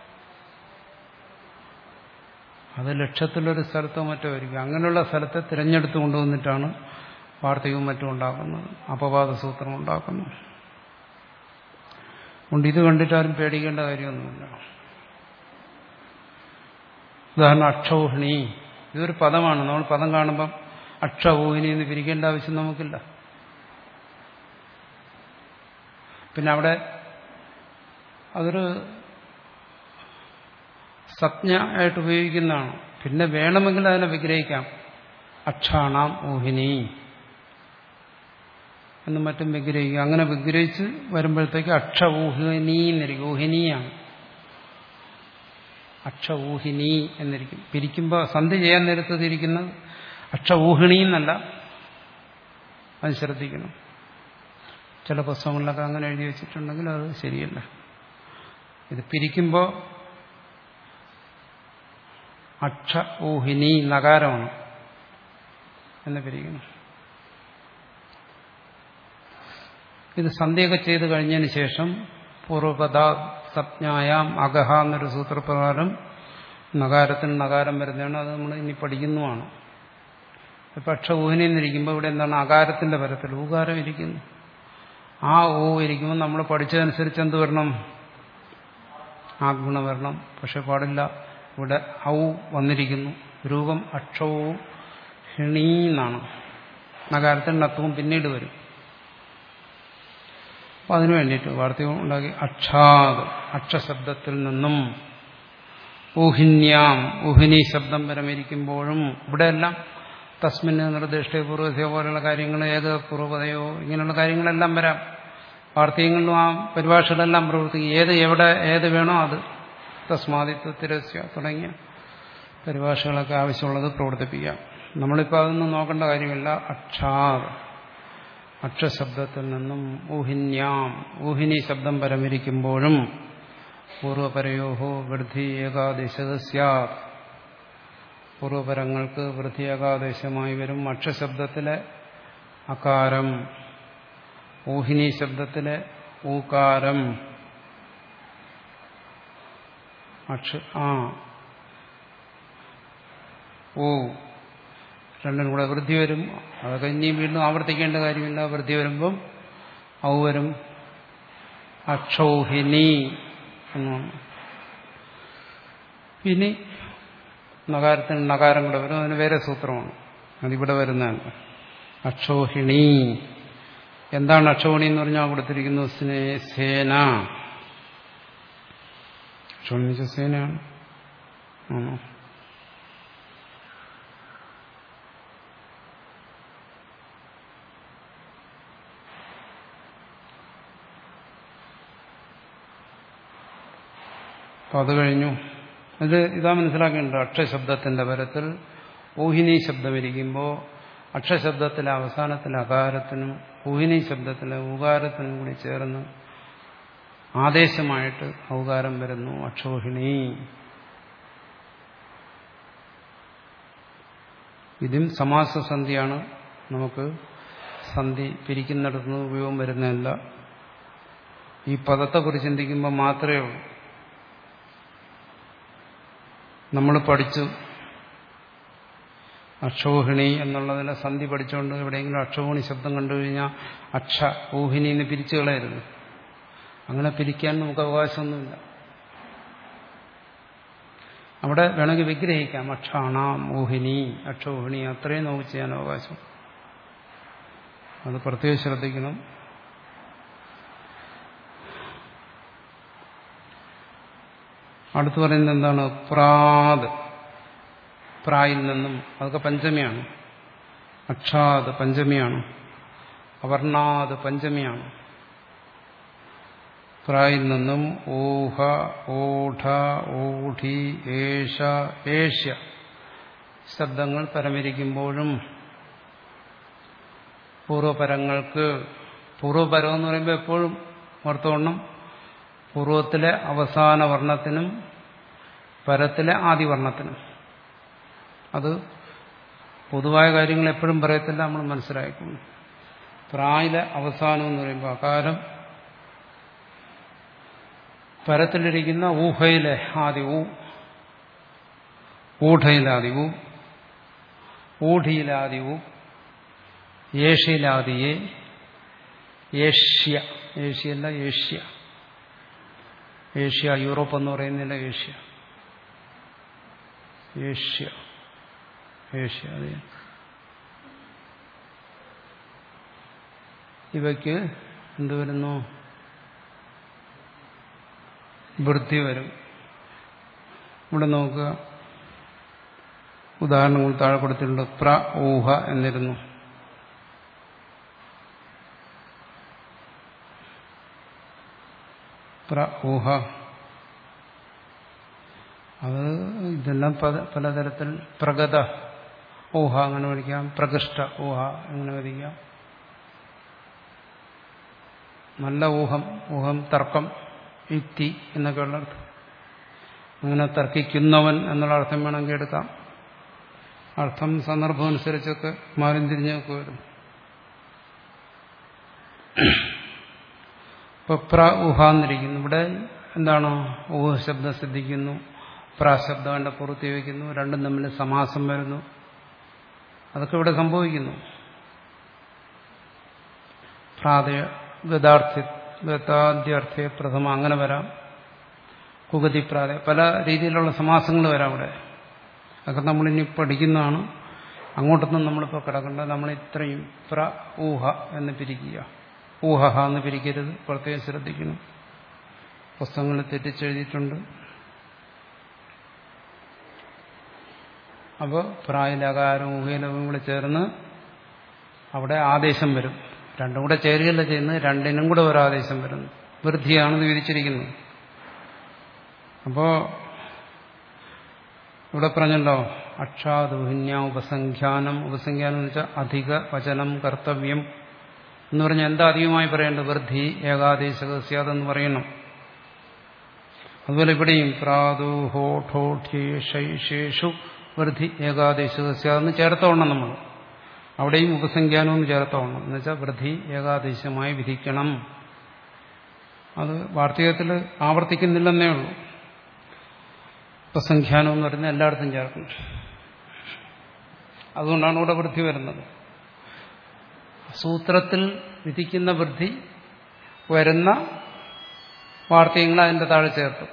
അത് ലക്ഷത്തിലൊരു സ്ഥലത്തോ മറ്റോ ആയിരിക്കും അങ്ങനെയുള്ള സ്ഥലത്തെ തിരഞ്ഞെടുത്ത് കൊണ്ടുവന്നിട്ടാണ് വാർത്തകവും മറ്റും ഉണ്ടാക്കുന്നത് അപവാദ സൂത്രം ഉണ്ടാക്കുന്നത് അതുകൊണ്ട് ഇത് കണ്ടിട്ടാരും പേടിക്കേണ്ട കാര്യമൊന്നുമില്ല ഉദാഹരണം അക്ഷൗഹിണി ഇതൊരു പദമാണ് നമ്മൾ പദം കാണുമ്പം അക്ഷൗഹിണി എന്ന് പിരിക്കേണ്ട ആവശ്യം നമുക്കില്ല പിന്നെ അവിടെ അതൊരു സജ്ഞ ആയിട്ട് ഉപയോഗിക്കുന്നതാണ് പിന്നെ വേണമെങ്കിൽ അതിനെ വിഗ്രഹിക്കാം അക്ഷാണാം ഊഹിനി എന്നും മറ്റും വിഗ്രഹിക്കുക അങ്ങനെ വിഗ്രഹിച്ച് വരുമ്പോഴത്തേക്ക് അക്ഷ ഊഹിനി എന്നിരിക്കും ഊഹിനിയാണ് അക്ഷ ഊഹിനി എന്നിരിക്കും പിരിക്കുമ്പോൾ സന്ധി ചെയ്യാൻ നേരത്ത് തിരിക്കുന്നത് അക്ഷ ഊഹിണി എന്നല്ല അത് ശ്രദ്ധിക്കണം ചില പുസ്തകങ്ങളിലൊക്കെ അങ്ങനെ എഴുതി വെച്ചിട്ടുണ്ടെങ്കിൽ അത് ശരിയല്ല ഇത് പിരിക്കുമ്പോൾ അക്ഷ ഊഹിനി നകാരമാണ് എന്ന് പിരിക്കണം ഇത് സന്ധ്യയൊക്കെ ചെയ്ത് കഴിഞ്ഞതിന് ശേഷം പൂർവപദ സപ്ഞായാം അഗഹ എന്നൊരു സൂത്രപ്രകാരം നകാരത്തിന് നകാരം വരുന്നതാണ് അത് നമ്മൾ ഇനി പഠിക്കുന്നതുമാണ് ഇപ്പം അക്ഷ ഊഹിനി എന്നിരിക്കുമ്പോൾ ഇവിടെ എന്താണ് അകാരത്തിന്റെ പരത്തിൽ ഊകാരം ഇരിക്കുന്നു ആ ഊ ഇരിക്കുമ്പോൾ നമ്മൾ പഠിച്ചതനുസരിച്ച് എന്ത് വരണം ആ ഗുണം വരണം പക്ഷെ പാടില്ല ഇവിടെ ഔ വന്നിരിക്കുന്നു രൂപം അക്ഷവും ഹിണീ എന്നാണ് നഗാരത്തിൽ നത്വവും പിന്നീട് വരും അപ്പം അതിനു വേണ്ടിയിട്ട് വാർത്തകം ഉണ്ടാക്കി അക്ഷാദ് അക്ഷശബ്ദത്തിൽ നിന്നും ഊഹിന്യാം ഊഹിനി ശബ്ദം പരമിരിക്കുമ്പോഴും ഇവിടെയെല്ലാം തസ്മിന് നിർദ്ദിഷ്ട പൂർവ്വതയോ പോലുള്ള കാര്യങ്ങൾ ഏക പൂർവ്വതയോ ഇങ്ങനെയുള്ള കാര്യങ്ങളെല്ലാം വരാം വാർത്തകങ്ങളിലും ആ പരിഭാഷകളെല്ലാം പ്രവർത്തിക്കും ഏത് എവിടെ ഏത് വേണോ അത് തസ്മാദിത്വ തിരസ്യ തുടങ്ങിയ പരിഭാഷകളൊക്കെ ആവശ്യമുള്ളത് പ്രവർത്തിപ്പിക്കാം നമ്മളിപ്പോൾ അതൊന്നും നോക്കേണ്ട കാര്യമില്ല അക്ഷാർ അക്ഷശബ്ദത്തിൽ നിന്നും ഊഹിന്യാം ഊഹിനി ശബ്ദം പരമിരിക്കുമ്പോഴും പൂർവപരയോഹോ വൃദ്ധി ഏകാദേശസ്യാത് പൂർവപരങ്ങൾക്ക് വൃദ്ധി ഏകാദേശമായി വരും അക്ഷശബ്ദത്തിലെ അകാരം ഊഹിനി ശബ്ദത്തിലെ ഊകാരം അക്ഷ ആ ഓ രണ്ടും കൂടെ വൃദ്ധി വരും അതൊക്കെ ഇനിയും വീണ്ടും ആവർത്തിക്കേണ്ട കാര്യമില്ല വൃദ്ധി വരുമ്പം ഔ വരും അക്ഷൗഹിനി എന്നാണ് ഇനി നകാരത്തിന് നകാരം കൂടെ വരും അതിന് വേറെ സൂത്രമാണ് അതിവിടെ വരുന്നതല്ല അക്ഷോഹിണി എന്താണ് അക്ഷോഹിണി എന്ന് പറഞ്ഞാൽ കൊടുത്തിരിക്കുന്നു സ്നേ സേന അക്ഷോഹിണി സേനയാണ് ആണോ അപ്പൊ അത് കഴിഞ്ഞു ഇത് ഇതാ മനസ്സിലാക്കേണ്ടത് അക്ഷശബ്ദത്തിന്റെ പരത്തിൽ ഊഹിനി ശബ്ദമിരിക്കുമ്പോൾ അക്ഷശബ്ദത്തിലെ അവസാനത്തിലെ അകാരത്തിനും ഊഹിനി ശബ്ദത്തിലെ ഊകാരത്തിനും കൂടി ചേർന്ന് ആദേശമായിട്ട് ഔകാരം വരുന്നു അക്ഷോഹിണി ഇതും സമാസസന്ധിയാണ് നമുക്ക് സന്ധി പിരിക്കുന്നിടത്തുനിന്ന് ഉപയോഗം വരുന്നതല്ല ഈ പദത്തെക്കുറിച്ച് ചിന്തിക്കുമ്പോൾ മാത്രമേ ഉള്ളൂ നമ്മൾ പഠിച്ചു അക്ഷോഹിണി എന്നുള്ളതിലെ സന്ധി പഠിച്ചുകൊണ്ട് എവിടെയെങ്കിലും അക്ഷോഹിണി ശബ്ദം കണ്ടു കഴിഞ്ഞാൽ അക്ഷ ഊഹിണി എന്ന് പിരിച്ചു കളയരുത് അങ്ങനെ പിരിക്കാൻ നമുക്ക് അവകാശമൊന്നുമില്ല അവിടെ വേണമെങ്കിൽ വിഗ്രഹിക്കാം അക്ഷാണാം ഊഹിനി അക്ഷോഹിണി അത്രയും നമുക്ക് ചെയ്യാൻ അവകാശം അത് പ്രത്യേകം ശ്രദ്ധിക്കണം അടുത്ത് പറയുന്നത് എന്താണ് പ്രാത് പ്രായിൽ നിന്നും അതൊക്കെ പഞ്ചമിയാണ് അക്ഷാത് പഞ്ചമിയാണ് അവർണാത് പഞ്ചമിയാണ് പ്രായിൽ നിന്നും ഊഹ ഊഢ ഊഢി ഏഷ ഏഷ്യ ശബ്ദങ്ങൾ പരമിരിക്കുമ്പോഴും പൂർവപരങ്ങൾക്ക് പൂർവപരം എന്ന് പറയുമ്പോൾ എപ്പോഴും ഓർത്തോണം പൂർവത്തിലെ അവസാന വർണ്ണത്തിനും പരത്തിലെ ആദിവർണ്ണത്തിനും അത് പൊതുവായ കാര്യങ്ങൾ എപ്പോഴും പറയത്തില്ല നമ്മൾ മനസ്സിലാക്കുന്നു പ്രായിലെ അവസാനം എന്ന് പറയുമ്പോൾ അകാരം പരത്തിലിരിക്കുന്ന ഊഹയിലെ ആദി ഊ ഊഢയിലാദി ഊ ഊഢിയിലാദി ഊ ഏഷ്യയിലാദിയെ ഏഷ്യ ഏഷ്യയല്ല ഏഷ്യ ഏഷ്യ യൂറോപ്പ് എന്ന് പറയുന്നില്ല ഏഷ്യ ഏഷ്യ ഏഷ്യ അതെ ഇവയ്ക്ക് എന്ത് വരുന്നു വൃത്തി വരും ഇവിടെ നോക്കുക ഉദാഹരണങ്ങൾ താഴെ കൊടുത്തിട്ടുണ്ട് പ്ര ഊഹ എന്നിരുന്നു പ്ര ഊഹ അത് ഇതെല്ലാം പല പലതരത്തിൽ പ്രഗത ഊഹ അങ്ങനെ വിളിക്കാം പ്രകൃഷ്ട ഊഹ അങ്ങനെ വിധിക്കാം നല്ല ഊഹം ഊഹം തർക്കം യുക്തി എന്നൊക്കെയുള്ള അർത്ഥം അങ്ങനെ തർക്കിക്കുന്നവൻ എന്നുള്ള അർത്ഥം വേണമെങ്കിൽ എടുക്കാം അർത്ഥം സന്ദർഭം അനുസരിച്ചൊക്കെ മാറിയും തിരിഞ്ഞൊക്കെ വരും ഇപ്പൊ പ്ര ഊഹാന്നിരിക്കുന്നു ഇവിടെ എന്താണ് ഊഹ ശബ്ദം ശ്രദ്ധിക്കുന്നു പ്രാശബ്ദം എന്റെ പുറത്ത് വയ്ക്കുന്നു രണ്ടും തമ്മിൽ സമാസം വരുന്നു അതൊക്കെ ഇവിടെ സംഭവിക്കുന്നു പ്രാതയ ഗതാർത്ഥ ഗതാദ്യർത്ഥ പ്രഥമ അങ്ങനെ വരാം കുഗതി പ്രാതയ പല രീതിയിലുള്ള സമാസങ്ങൾ വരാം അവിടെ അതൊക്കെ നമ്മളിനി പഠിക്കുന്നതാണ് അങ്ങോട്ടൊന്നും നമ്മളിപ്പോൾ കിടക്കേണ്ട നമ്മൾ ഇത്രയും പ്ര ഊഹ എന്ന് പിരിക്കുക ഊഹ എന്ന് പിരിക്കരുത് പ്രത്യേകം ശ്രദ്ധിക്കണം പുസ്തകങ്ങളിൽ തെറ്റിച്ചെഴുതിയിട്ടുണ്ട് അപ്പോൾ പ്രായലകാരം ഊഹയിലവും കൂടെ ചേർന്ന് അവിടെ ആദേശം വരും രണ്ടും കൂടെ ചേരുകയല്ല ചെയ്യുന്നത് രണ്ടിനും കൂടെ ഒരു ആദേശം വരുന്നു വൃദ്ധിയാണെന്ന് വിധിച്ചിരിക്കുന്നത് അപ്പോ ഇവിടെ പറഞ്ഞല്ലോ അക്ഷാദുഹിന്യ ഉപസംഖ്യാനം ഉപസംഖ്യാനം എന്ന് വെച്ചാൽ അധിക വചനം കർത്തവ്യം എന്ന് പറഞ്ഞാൽ എന്താ അധികമായി പറയേണ്ടത് വൃദ്ധി ഏകാദേശക സ്യാതെന്ന് പറയണം അതുപോലെ ഇവിടെയും പ്രാദുഹോഠോഠേഷു വൃദ്ധി ഏകാദേശക സ്യാതെന്ന് ചേർത്തോണം നമ്മൾ അവിടെയും ഉപസംഖ്യാനം എന്ന് ചേർത്തോണം എന്ന് വെച്ചാൽ വൃദ്ധി ഏകാദേശമായി വിധിക്കണം അത് വാർത്തകത്തിൽ ആവർത്തിക്കുന്നില്ലെന്നേ ഉള്ളൂ ഉപസംഖ്യാനം എന്ന് പറയുന്നത് എല്ലായിടത്തും ചേർക്കും അതുകൊണ്ടാണ് ഇവിടെ വൃദ്ധി വരുന്നത് സൂത്രത്തിൽ വിധിക്കുന്ന വൃദ്ധി വരുന്ന വാർത്തകങ്ങൾ അതിൻ്റെ താഴെ ചേർത്തു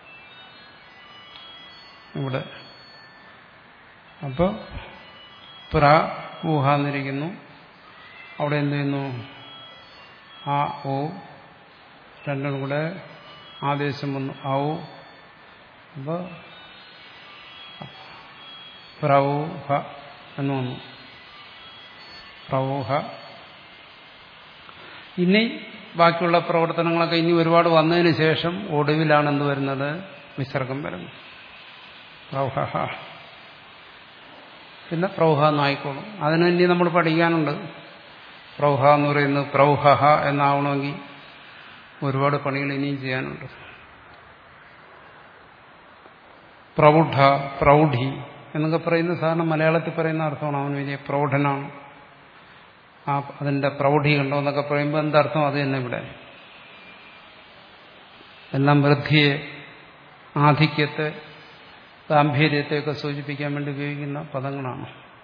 ഇവിടെ അപ്പോൾ പ്ര ഊഹാന്നിരിക്കുന്നു അവിടെ എന്ത് ചെയ്യുന്നു ആ ഓ രണ്ടും കൂടെ ആദേശം വന്നു ഔ അപ്പോൾ പ്രൗഹ എന്ന് വന്നു പ്രൗഹ ഇനി ബാക്കിയുള്ള പ്രവർത്തനങ്ങളൊക്കെ ഇനി ഒരുപാട് വന്നതിന് ശേഷം ഒടുവിലാണ് എന്ത് വരുന്നത് വിസർഗം വരുന്നത് പ്രൗഹ പിന്നെ പ്രൗഹ എന്നായിക്കോളും അതിന് ഇനി നമ്മൾ പഠിക്കാനുണ്ട് പ്രൗഹ എന്ന് പറയുന്നത് പ്രൗഹ എന്നാവണമെങ്കിൽ ഒരുപാട് പണികൾ ഇനിയും ചെയ്യാനുണ്ട് പ്രൗഢ പ്രൗഢി എന്നൊക്കെ പറയുന്ന സാധാരണ മലയാളത്തിൽ പറയുന്ന അർത്ഥമാണ് അവൻ വലിയ പ്രൗഢനാണ് ആ അതിന്റെ പ്രൗഢി കണ്ടോ എന്നൊക്കെ പറയുമ്പോൾ എന്തർത്ഥം അത് തന്നെ ഇവിടെ എല്ലാം വൃദ്ധിയെ ആധിക്യത്തെ ഗാംഭീര്യത്തെയൊക്കെ സൂചിപ്പിക്കാൻ വേണ്ടി ഉപയോഗിക്കുന്ന പദങ്ങളാണ്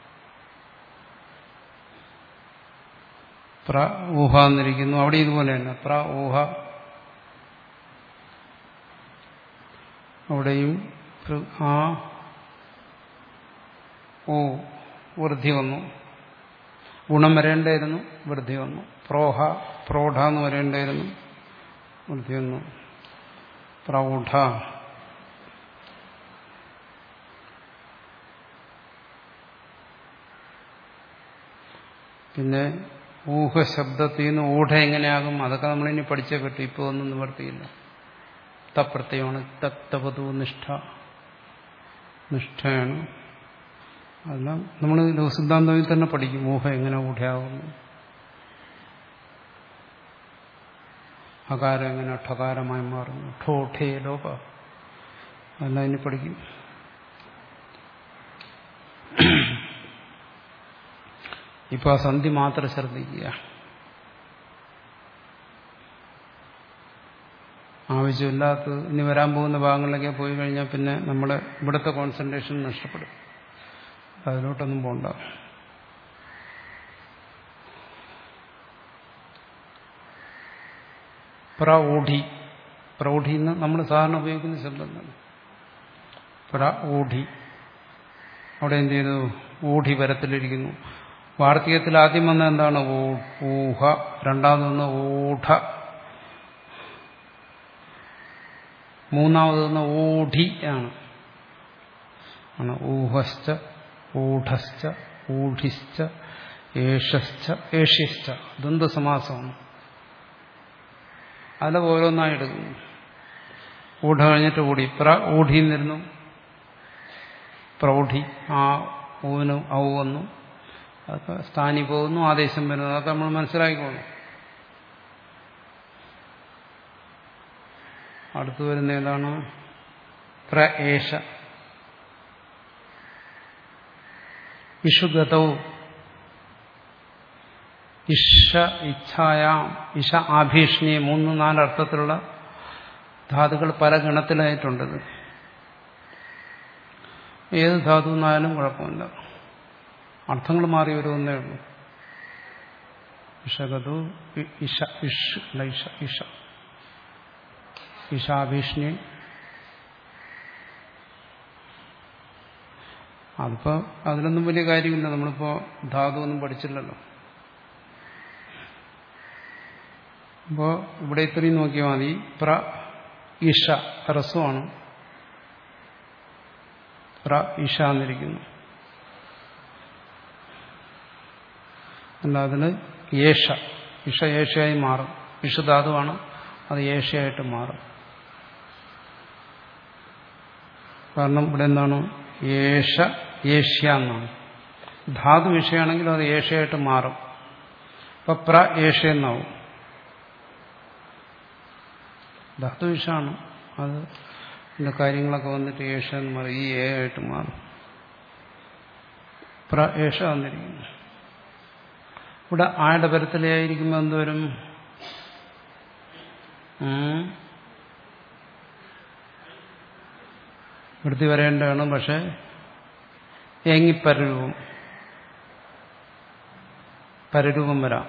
പ്ര ഊഹ എന്നിരിക്കുന്നു അവിടെ ഇതുപോലെ തന്നെ പ്ര ഊഹ അവിടെയും പൃ- ആ ഓ വൃദ്ധി വന്നു ഗുണം വരേണ്ടായിരുന്നു വൃദ്ധി വന്നു പ്രോഹ പ്രോഢ എന്ന് വരേണ്ടായിരുന്നു വൃദ്ധി വന്നു പ്രൗഢ പിന്നെ ഊഹ ശബ്ദത്തിൽ നിന്ന് ഊഢ എങ്ങനെയാകും അതൊക്കെ നമ്മളിനി പഠിച്ചേ പറ്റും ഇപ്പോൾ ഒന്നും നിവർത്തിയില്ല തപ്രത്യമാണ് തപ്തപതു നിഷ്ഠ നിഷ്ഠയാണ് അതെല്ലാം നമ്മൾ ലോകസിദ്ധാന്തത്തിൽ തന്നെ പഠിക്കും ഊഹ എങ്ങനെ ഊഢയാകുന്നു അകാരം എങ്ങനെ ഠകാരമായി മാറുന്നു ഠോ ഠേ ലോപ അതെല്ലാം ഇനി പഠിക്കും ഇപ്പൊ ആ സന്ധി മാത്രം ശ്രദ്ധിക്കുക ആവശ്യമില്ലാത്ത ഇനി വരാൻ പോകുന്ന ഭാഗങ്ങളിലൊക്കെ പോയി കഴിഞ്ഞാൽ പിന്നെ നമ്മുടെ ഇവിടുത്തെ കോൺസെൻട്രേഷൻ നഷ്ടപ്പെടും അതിലോട്ടൊന്നും പോണ്ട പ്രൗഢി പ്രൗഢി എന്ന് നമ്മൾ സാധാരണ ഉപയോഗിക്കുന്ന ശബ്ദം തന്നെ പ്രൗഢി അവിടെ എന്ത് ചെയ്തു ഊഢി പരത്തിലിരിക്കുന്നു വാർത്തകത്തിൽ ആദ്യം വന്ന എന്താണ് ഊ- ഊഹ രണ്ടാമത് വന്ന ഊഢ മൂന്നാമത് വന്ന ഊഢി ആണ് ആണ് ഊഹശ്ച ഊഢശ്ച ഊഢിശ്ച ഏഷശ്ച ഏഷ്യശ്ച ദ്വന്ദ് സമാസമാണ് അതിൽ ഓരോന്നായി എടുക്കുന്നു ഊഢ കഴിഞ്ഞിട്ട് ഊടി പ്ര ഊഢി എന്നിരുന്നു പ്രൗഢി ആ ഊവിന് ഔ വന്നു അതൊക്കെ സ്ഥാനി പോകുന്നു ആദേശം വരുന്നു അതൊക്കെ നമ്മൾ മനസ്സിലാക്കിക്കോണം അടുത്തു വരുന്ന ഏതാണ് പ്ര ഏഷ ഇഷുഗതവും ഇഷ ഇച്ഛായാം ഇഷ ആഭീഷണി മൂന്ന് നാല് അർത്ഥത്തിലുള്ള ധാതുക്കൾ പല ഗണത്തിലായിട്ടുണ്ടത് ഏത് ധാതു എന്നായാലും കുഴപ്പമില്ല അർത്ഥങ്ങൾ മാറി വരുമെന്നേ ഉള്ളൂ ഇഷകതു ഇ- ഇഷ ഇഷ് അല്ല ഇഷ ഇഷ ഇഷാഭീഷണി അതിപ്പോ അതിലൊന്നും വലിയ കാര്യമില്ല നമ്മളിപ്പോ ധാതു ഒന്നും പഠിച്ചില്ലല്ലോ അപ്പോ ഇവിടെ ഇത്രയും നോക്കിയാൽ മതി പ്ര ഇഷ ഹ്രസ്വമാണ് പ്ര ഇഷ എന്നിരിക്കുന്നു അല്ല അതിന് ഏഷ ഇഷ ഏഷയായി മാറും ഇഷധാതുവാണ് അത് ഏഷയായിട്ട് മാറും കാരണം ഇവിടെ എന്താണ് ഏഷ ഏഷ്യ എന്നാണ് ധാതു വിഷയാണെങ്കിലും അത് ഏഷയായിട്ട് മാറും അപ്പൊ പ്ര ഏഷ എന്നാവും ധാതു വിഷമാണ് അത് ഇതിന്റെ കാര്യങ്ങളൊക്കെ വന്നിട്ട് ഏഷ എന്ന് മാറും ഈ ഏ ആയിട്ട് മാറും പ്ര ഏഷ വന്നിരിക്കുന്നു ഇവിടെ ആയുടെ പരത്തിലായിരിക്കുമ്പോൾ എന്തോരും ഉം. വൃത്തി വരേണ്ടതാണ് പക്ഷെ ഏങ്ങിപ്പരരൂപം പരരൂപം വരാം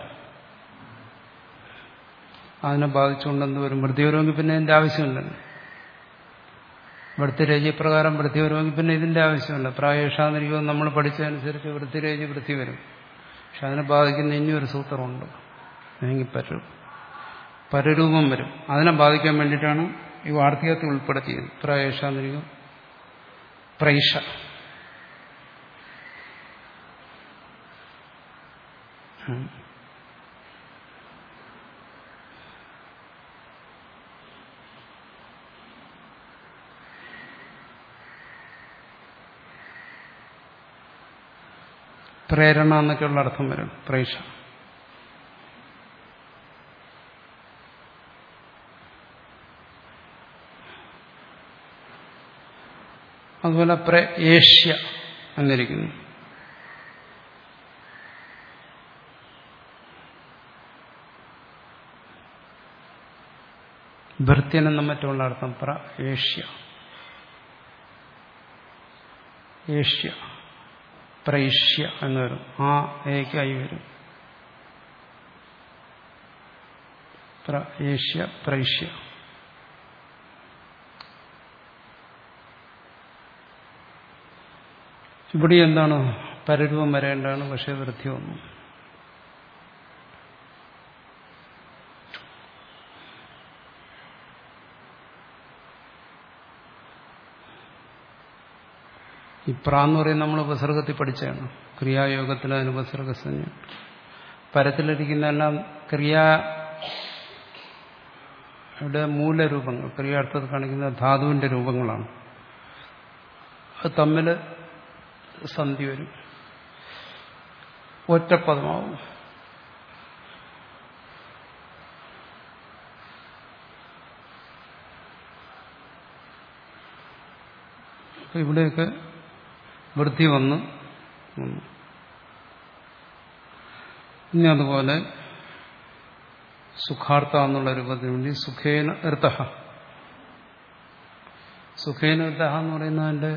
അതിനെ ബാധിച്ചുകൊണ്ടെന്ന് വരും വൃത്തി വരുമെങ്കിൽ പിന്നെ ഇതിന്റെ ആവശ്യമില്ലല്ലോ വൃത്തിരേജി പ്രകാരം വൃത്തി വരുമെങ്കിൽ പിന്നെ ഇതിന്റെ ആവശ്യമില്ല പ്രായേഷാന്നിരിക്കുമ്പോൾ നമ്മൾ പഠിച്ചതനുസരിച്ച് വൃത്തിരേജി വൃത്തി വരും പക്ഷെ അതിനെ ബാധിക്കുന്ന ഇനിയൊരു സൂത്രമുണ്ട് ഏങ്ങിപ്പരൂ പരരൂപം വരും അതിനെ ബാധിക്കാൻ വേണ്ടിയിട്ടാണ് ഈ വാർത്തകത്തിൽ ഉൾപ്പെടുത്തിയത് പ്രായേഷാന്നിരിക്കും പ്രൈഷ ഉം. പ്രേരണ എന്നൊക്കെയുള്ള അർത്ഥം വരും പ്രൈഷ അതുപോലെ പ്ര ഏഷ്യ എന്നിരിക്കുന്നു ഭൃത്യനെന്നും മറ്റുള്ള അർത്ഥം പ്ര ഏഷ്യ ഏഷ്യ പ്രൈഷ്യ എന്ന് വരും ആ ഏക്കായി വരും പ്ര ഏഷ്യ പ്രൈഷ്യ ഇവിടെ എന്താണ് പരരൂപം വരേണ്ടതാണ് പക്ഷേ വൃത്തി വന്നു ഈ പ്ര എന്ന് പറയുന്നത് നമ്മൾ ഉപസർഗത്തിൽ പഠിച്ചതാണ് ക്രിയായോഗത്തിൽ അതിന് ഉപസർഗസഞ്ജ പരത്തിലിരിക്കുന്നതെല്ലാം ക്രിയയുടെ മൂലരൂപങ്ങൾ ക്രിയാർത്ഥത്തിൽ കാണിക്കുന്ന ധാതുവിന്റെ രൂപങ്ങളാണ് അത് തമ്മിൽ സന്ധി വരും ഒറ്റപ്പദമാവും അപ്പൊ ഇവിടെയൊക്കെ വൃത്തി വന്ന് വന്നു ഇനി അതുപോലെ സുഖാർത്ഥ എന്നുള്ള രൂപത്തിന് വേണ്ടി സുഖേന ഋത സുഖേന ഋത എന്ന് പറയുന്നതിന്റെ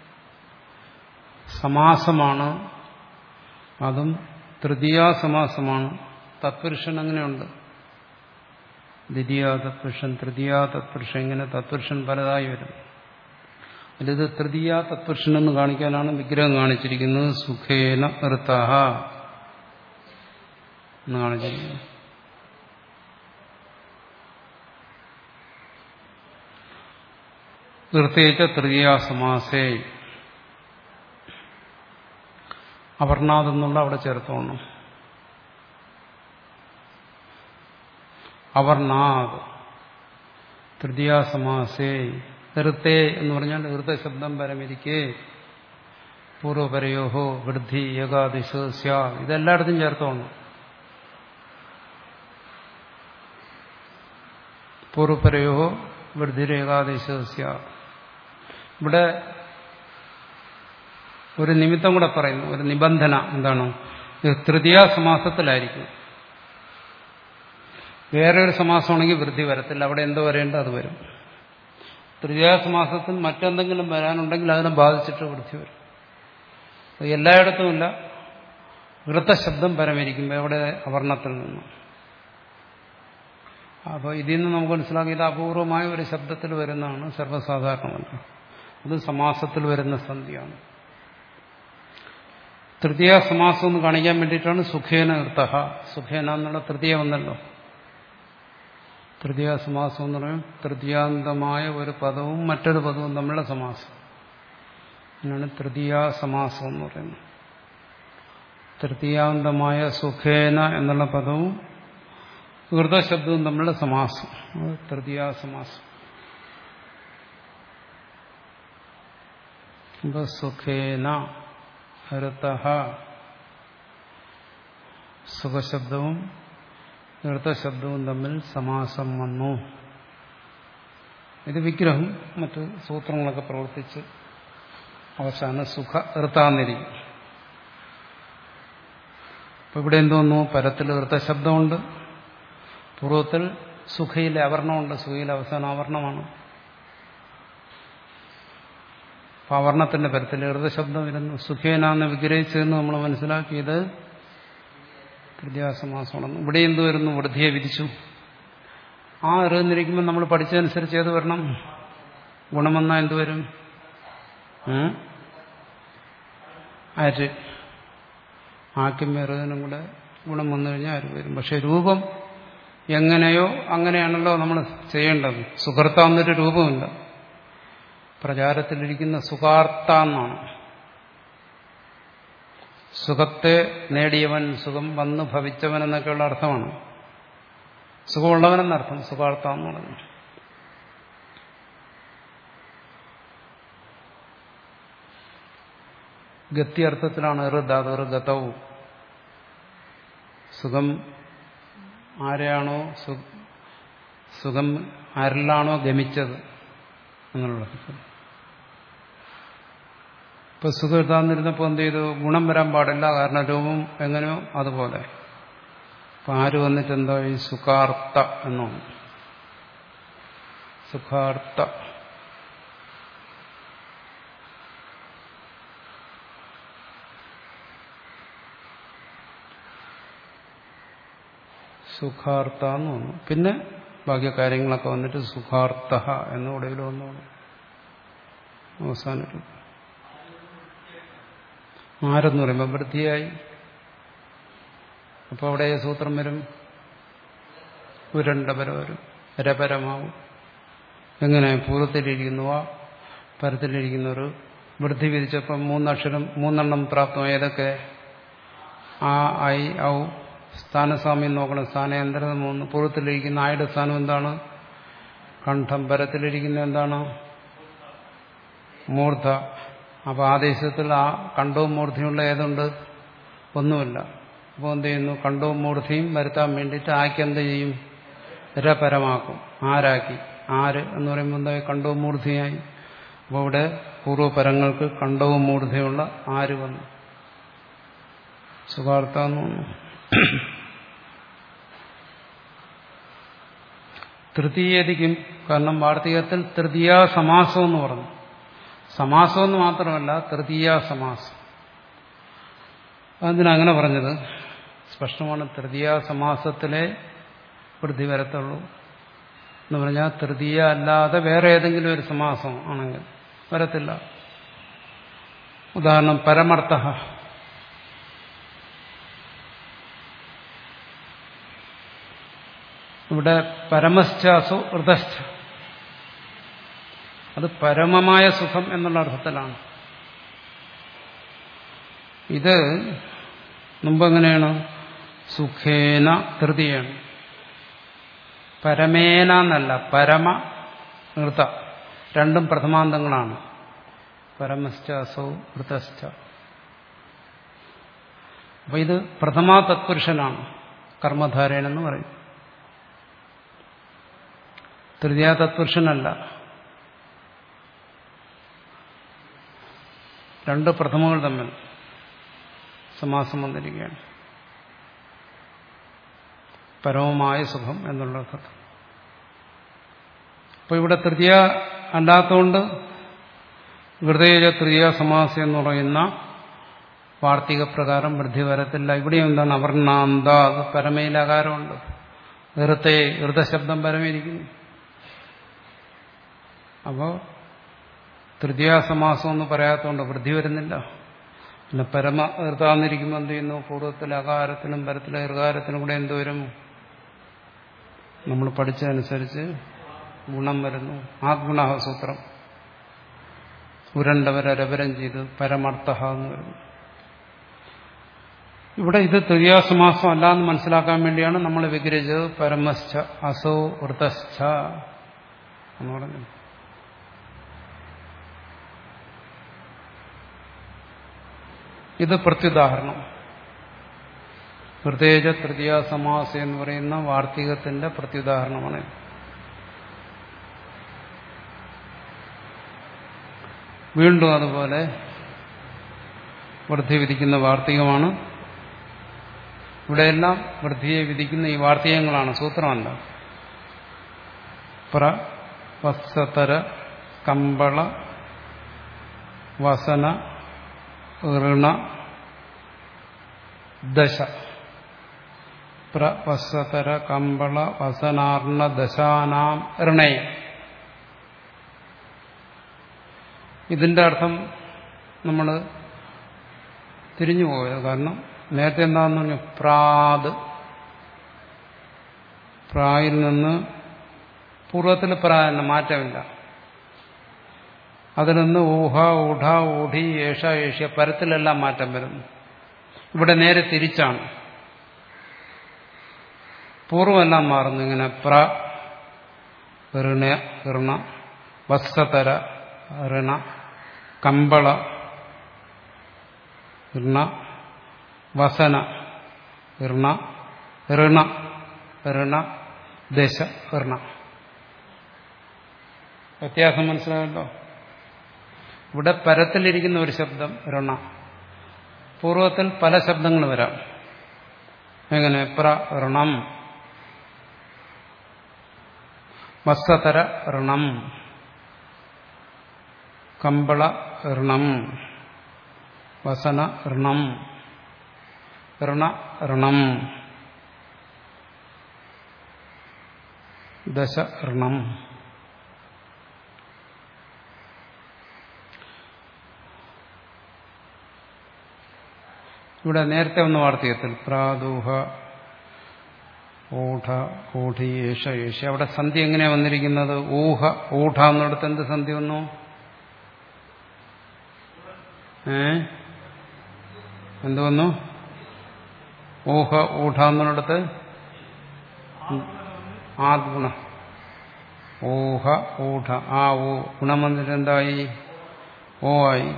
സമാസമാണ് അതും തൃതീയ സമാസമാണ് തത്പുരുഷൻ അങ്ങനെയുണ്ട് ദ്വിതീയ തത്പുരുഷൻ തൃതീയ തത്പുരുഷൻ ഇങ്ങനെ തത്പുരുഷൻ പലതായി വരും അതിലിത് തൃതീയ തത്പുരുഷൻ എന്ന് കാണിക്കാനാണ് വിഗ്രഹം കാണിച്ചിരിക്കുന്നത് സുഖേന ഋത എന്ന് കാണിച്ചിരിക്കുന്നത് നിർത്തേച്ച തൃതീയ സമാസേ അവർണാദെന്നുള്ള അവിടെ ചേർത്തോണം അവർണാദ് തൃതീയ സമാസേ ഋത്തേ എന്ന് പറഞ്ഞാൽ ഋത ശബ്ദം പരമിരിക്കെ പൂർവപരയോഹോ വൃദ്ധി ഏകാദിശ സ്യാ ഇതെല്ലായിടത്തും ചേർത്തോണം പൂർവപരയോഹോ വൃദ്ധിരേകാദേശ സ്യാ ഇവിടെ ഒരു നിമിത്തം കൂടെ പറയുന്നു ഒരു നിബന്ധന എന്താണ് ഇത് തൃതീയ സമാസത്തിലായിരിക്കും വേറെ ഒരു സമാസമാണെങ്കിൽ വൃദ്ധി വരത്തില്ല അവിടെ എന്തോ വരേണ്ടോ അത് വരും തൃതീയ സമാസത്തിൽ മറ്റെന്തെങ്കിലും വരാനുണ്ടെങ്കിൽ അതിനെ ബാധിച്ചിട്ട് വൃദ്ധി വരും അത് എല്ലായിടത്തുമില്ല വൃത്തശബ്ദം പരമിരിക്കുമ്പോൾ എവിടെ അവർണത്തിൽ നിന്നും അപ്പോൾ ഇതിൽ നിന്ന് നമുക്ക് മനസ്സിലാക്കിയത് അപൂർവമായ ഒരു ശബ്ദത്തിൽ വരുന്നതാണ് സർവ്വസാധാരണമല്ല അത് സമാസത്തിൽ വരുന്ന സന്ധിയാണ് തൃതീയ സമാസം എന്ന് കാണിക്കാൻ വേണ്ടിയിട്ടാണ് സുഖേന ഋത സുഖേന എന്നുള്ള തൃതീയ വന്നല്ലോ തൃതീയ സമാസം എന്ന് പറയും തൃതീയാന്തമായ ഒരു പദവും മറ്റൊരു പദവും തമ്മിലുള്ള സമാസം എന്നാണ് തൃതീയ സമാസം എന്ന് പറയുന്നത് തൃതീയാന്തമായ സുഖേന എന്നുള്ള പദവും ഋതശബ്ദവും തമ്മിലുള്ള സമാസം അത് തൃതീയ സമാസം ഇപ്പൊ സുഖേന ഋത സുഖശബ്ദവും ഋതശബ്ദവും തമ്മിൽ സമാസം വന്നു ഇത് വിഗ്രഹം മറ്റ് സൂത്രങ്ങളൊക്കെ പ്രവർത്തിച്ച് അവസാനം സുഖ ഋതാന്നിരിക്കും അപ്പൊ ഇവിടെ എന്തോന്നു പരത്തിൽ ഋതശബ്ദമുണ്ട് പൂർവ്വത്തിൽ സുഖയിലെ അവർണമുണ്ട് സുഖയിലെ അവസാനം ആവർണമാണ് അപ്പൊ അവർണത്തിന്റെ പരത്തിൽ ഋതശബ്ദം വരുന്നു സുഖേനാന്ന് വിഗ്രഹിച്ചതെന്ന് നമ്മൾ മനസ്സിലാക്കിയത് തൃതീയാസമാസമാണെന്ന് ഇവിടെ എന്ത് വരുന്നു വൃദ്ധിയെ വിധിച്ചു ആ എറിഞ്ഞിരിക്കുമ്പോൾ നമ്മൾ പഠിച്ചതനുസരിച്ച് ഏത് വരണം ഗുണം വന്നാൽ എന്ത് വരും ആര് ആക്കും എറുതിനും കൂടെ ഗുണം വന്നു കഴിഞ്ഞാൽ ആര് വരും പക്ഷെ രൂപം എങ്ങനെയോ അങ്ങനെയാണല്ലോ നമ്മൾ ചെയ്യേണ്ടത് സുഹൃത്ത എന്നൊരു രൂപമില്ല പ്രചാരത്തിലിരിക്കുന്ന സുഖാർത്ത എന്നാണ് സുഖത്തെ നേടിയവൻ സുഖം വന്നു ഭവിച്ചവൻ എന്നൊക്കെയുള്ള അർത്ഥമാണ് സുഖമുള്ളവനെന്നർത്ഥം സുഖാർത്ഥ എന്ന് പറഞ്ഞു ഗത്യർത്ഥത്തിലാണ് ഋതാത് ഋഗതവും സുഖം ആരെയാണോ സുഖം ആരിലാണോ ഗമിച്ചത് എന്നുള്ളത് ഇപ്പൊ സുഖം എഴുതാന്നിരുന്നപ്പോൾ എന്ത് ചെയ്തു ഗുണം വരാൻ പാടില്ല കാരണം രൂപം എങ്ങനെയോ അതുപോലെ അപ്പൊ ആര് വന്നിട്ട് എന്തോ ഈ സുഖാർത്ത എന്നാണ് സുഖാർത്ഥ സുഖാർത്ഥ എന്ന് വന്നു പിന്നെ ബാക്കി കാര്യങ്ങളൊക്കെ വന്നിട്ട് സുഖാർത്ഥ എന്നുകൂടെ ഇതിൽ വന്നു അവസാന രൂപം ആരെന്ന് പറയുമ്പോൾ വൃത്തിയായി അപ്പോൾ അവിടെ സൂത്രം വരും ഉരണ്ടപരം വരും രപരമാവും എങ്ങനെ പൂർവ്വത്തിലിരിക്കുന്നുവ പരത്തിലിരിക്കുന്നവർ വൃദ്ധി വിധിച്ചപ്പം മൂന്നക്ഷരം മൂന്നെണ്ണം പ്രാപ്തമായി ഏതൊക്കെ ആ ഐ ഔ സ്ഥാനസ്വാമ്യം നോക്കണം സ്ഥാനയന്ത്രം മൂന്ന് പൂർവ്വത്തിലിരിക്കുന്ന ആയുടെ സ്ഥാനം എന്താണ് കണ്ഠം പരത്തിലിരിക്കുന്ന എന്താണ് മൂർധ അപ്പോൾ ആദേശത്തിൽ ആ കണ്ടവും മൂർധയുള്ള ഏതുണ്ട് ഒന്നുമില്ല അപ്പോൾ എന്ത് ചെയ്യുന്നു കണ്ടവും മൂർധയും വരുത്താൻ വേണ്ടിയിട്ട് ആക്കി എന്ത് ചെയ്യും രപരമാക്കും ആരാക്കി ആര് എന്ന് പറയുമ്പോൾ എന്തായി കണ്ടവും മൂർധയായി അപ്പോൾ ഇവിടെ പൂർവ്വപരങ്ങൾക്ക് കണ്ടവും മൂർധയുള്ള ആര് വന്നു സുഖാർത്ഥ എന്ന് തോന്നുന്നു തൃതീയതിക്കും കാരണം വാർത്തികത്തിൽ തൃതീയ സമാസം എന്ന് പറഞ്ഞു സമാസം എന്ന് മാത്രമല്ല തൃതീയ സമാസം അതിനങ്ങനെ പറഞ്ഞത് സ്പഷ്ടമാണ് തൃതീയ സമാസത്തിലെ വൃദ്ധി വരത്തുള്ളൂ എന്ന് പറഞ്ഞാൽ തൃതീയ അല്ലാതെ വേറെ ഏതെങ്കിലും ഒരു സമാസം ആണെങ്കിൽ വരത്തില്ല ഉദാഹരണം പരമർത്ഥ ഇവിടെ പരമശ്ചാസു ഹൃദസ്ഥ അത് പരമമായ സുഖം എന്നുള്ള അർത്ഥത്തിലാണ് ഇത് മുമ്പെങ്ങനെയാണ് സുഖേന തൃതീയാണ് പരമേന എന്നല്ല പരമ നൃത്ത രണ്ടും പ്രഥമാന്തങ്ങളാണ് പരമശ്ചാസവും ഹൃതശ്ച അപ്പൊ ഇത് പ്രഥമാ തത്പുരുഷനാണ് കർമ്മധാരേണെന്ന് പറയും തൃതീയ തത്പുരുഷനല്ല രണ്ട് പ്രഥമകൾ തമ്മിൽ സമാസം വന്നിരിക്കുകയാണ് പരമമായ സുഖം എന്നുള്ള അർത്ഥം അപ്പൊ ഇവിടെ തൃതീയ അല്ലാത്തതുകൊണ്ട് ഹൃദയ തൃതീയ സമാസം എന്ന് പറയുന്ന വാർത്തിക പ്രകാരം വൃദ്ധി വരത്തില്ല ഇവിടെ എന്താണ് അവർണാന്ത അത് പരമയിലകാരമുണ്ട് ഹൃത്തെ ഹൃദശബ്ദം പരമയിരിക്കുന്നു അപ്പോൾ തൃതീയ സമാസം എന്ന് പറയാത്തതുകൊണ്ട് വൃദ്ധി വരുന്നില്ല പിന്നെ പരമ ഹൃതാന്നിരിക്കുമ്പോൾ എന്ത് ചെയ്യുന്നു പൂർവ്വത്തിലെ അകാരത്തിനും പരത്തിലെ ഹൃകാരത്തിനും കൂടെ എന്ത് വരും നമ്മൾ പഠിച്ചതനുസരിച്ച് ഗുണം വരുന്നു ആ ഗുണസൂത്രം ഉരണ്ടവരെ രവരം ചെയ്ത് പരമർത്ഥ എന്ന് വരുന്നു ഇവിടെ ഇത് തൃതീയാസമാസം അല്ല എന്ന് മനസ്സിലാക്കാൻ വേണ്ടിയാണ് നമ്മൾ വിഗ്രഹിച്ചത് പരമശ്ച അസോ വൃതശ്ച എന്ന് പറഞ്ഞു ഇത് പ്രത്യുദാഹരണം ഹൃദയജ തൃതീയ സമാസ എന്ന് പറയുന്ന വാർത്തികത്തിന്റെ പ്രത്യുദാഹരണമാണ് വീണ്ടും അതുപോലെ വൃദ്ധി വിധിക്കുന്ന വാർത്തികമാണ് ഇവിടെയെല്ലാം വൃദ്ധിയെ വിധിക്കുന്ന ഈ വാർത്തകങ്ങളാണ് സൂത്രമല്ല പ്ര വത്സതര കമ്പള വസന ഋണ ദശ പ്രവസതര കമ്പള വസനാർണ ദശാനാം ഋണയ ഇതിന്റെ അർത്ഥം നമ്മൾ തിരിഞ്ഞു പോയത് കാരണം നേരത്തെ എന്താണെന്ന് പറഞ്ഞു പ്രാത് പ്രായിൽ നിന്ന് പൂർവ്വത്തിൽ പ്രാ എന്ന മാറ്റമില്ല അതിൽ നിന്ന് ഊഹ ഊഢ ഊഢി ഏഷ ഏഷ്യ പരത്തിലെല്ലാം മാറ്റം വരുന്നു ഇവിടെ നേരെ തിരിച്ചാണ് പൂർവ്വമെല്ലാം മാറുന്നു ഇങ്ങനെ പ്ര ഋണ ഋണ വസ്തതര ഋണ കമ്പള ഋണ വസന ഋണ ഋണ ഋണ ദശ ഋണ വ്യത്യാസം മനസ്സിലായല്ലോ ഇവിടെ പരത്തിലിരിക്കുന്ന ഒരു ശബ്ദം ഋണ പൂർവ്വത്തിൽ പല ശബ്ദങ്ങൾ വരാം എങ്ങനെ പ്ര ഋണം വസ്സതര ഋണം കമ്പള ഋണം വസന ഋണം ഋണ ഋണം ദശ ഋണം ഇവിടെ നേരത്തെ വന്ന വാർത്തകത്തിൽ പ്രാദൂഹ ഊഢ ഊഢി ഏഷ ഏഷ അവിടെ സന്ധി എങ്ങനെയാ വന്നിരിക്കുന്നത് ഊഹ ഊഢ എന്നിടത്ത് എന്ത് സന്ധി വന്നു ഏ എന്ത് വന്നു ഊഹ ഊഢ എന്നിടത്ത് ആദ്ഗുണ ഊഹ ഊഢ ആ ഓ ഗുണം വന്നിട്ട് എന്തായി ഓ ആയി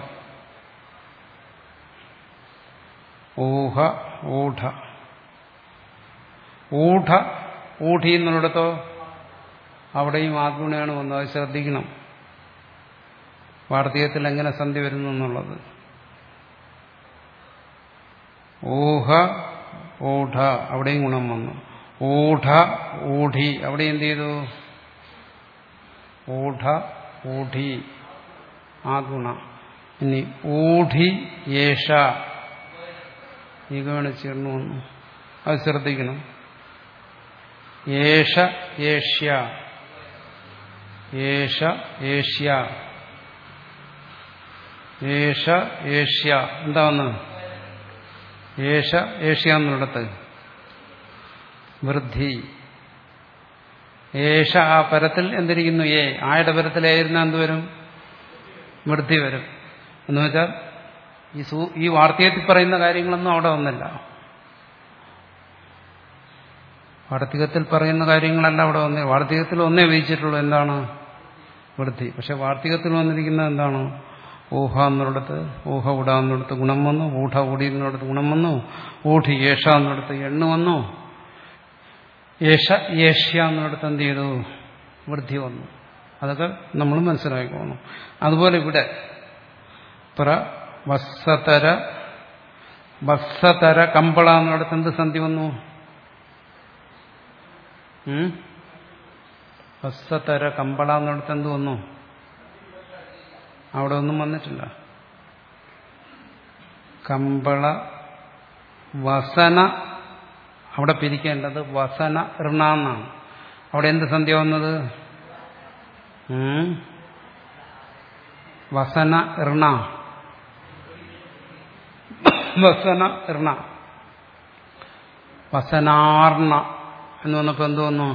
ഊഹ ഊഢ ഊഢ ഊഢി എന്നുള്ളിടത്തോ അവിടെയും ആത്മഗുണയാണ് വന്നത് അത് ശ്രദ്ധിക്കണം വാർത്തകത്തിൽ എങ്ങനെ സന്ധി വരുന്നു എന്നുള്ളത് ഊഹ ഊഢ അവിടെയും ഗുണം വന്നു ഊഢ ഊഢി അവിടെ എന്ത് ചെയ്തു ഊഢ ഊഢി ആദ്ഗുണ ഇനി ഊഢി യേഷ ഈഗമാണ് ചേർന്നു വന്നു അത് ശ്രദ്ധിക്കണം ഏഷ ഏഷ്യ ഏഷ ഏഷ്യ ഏഷ ഏഷ്യ എന്താ വന്ന് ഏഷ ഏഷ്യ എന്നുള്ളിടത്ത് വൃദ്ധി ഏഷ ആ പരത്തിൽ എന്തിരിക്കുന്നു ഏ ആയുടെ പരത്തിലായിരുന്ന എന്തുവരും വൃദ്ധി വരും എന്ന് വെച്ചാൽ ഈ സൂ ഈ വാർത്തകത്തിൽ പറയുന്ന കാര്യങ്ങളൊന്നും അവിടെ വന്നില്ല വാർത്തികത്തിൽ പറയുന്ന കാര്യങ്ങളല്ല അവിടെ വന്നേ വാർത്തികത്തിൽ ഒന്നേ വിധിച്ചിട്ടുള്ളൂ എന്താണ് വൃദ്ധി പക്ഷെ വാർത്തികത്തിൽ വന്നിരിക്കുന്നത് എന്താണ് ഊഹ എന്നിടത്ത് ഊഹ ഉട എന്നിടത്ത് ഗുണം വന്നു ഊഢ ഊടി എന്നിടത്ത് ഗുണം വന്നു ഊഢി യേഷ എന്നിടത്ത് എണ്ണു വന്നു യേശ ഏഷ്യ എന്നിടത്ത് എന്ത് ചെയ്തു വൃദ്ധി വന്നു അതൊക്കെ നമ്മൾ മനസ്സിലാക്കിക്കോണം അതുപോലെ ഇവിടെ പ്ര വസ്സതര വസ്സതര കമ്പള എന്നിടത്ത് എന്ത് സന്ധി വന്നു വസ്സതര കമ്പള എന്നിടത്ത് എന്ത് വന്നു അവിടെ ഒന്നും വന്നിട്ടില്ല കമ്പള വസന അവിടെ പിരിക്കേണ്ടത് വസന ഋണ എന്നാണ് അവിടെ എന്ത് സന്ധ്യ വന്നത് വസന ഋണ വസന ഋണ വസനാർണ എന്ന് വന്നപ്പോ എന്ത് വന്നു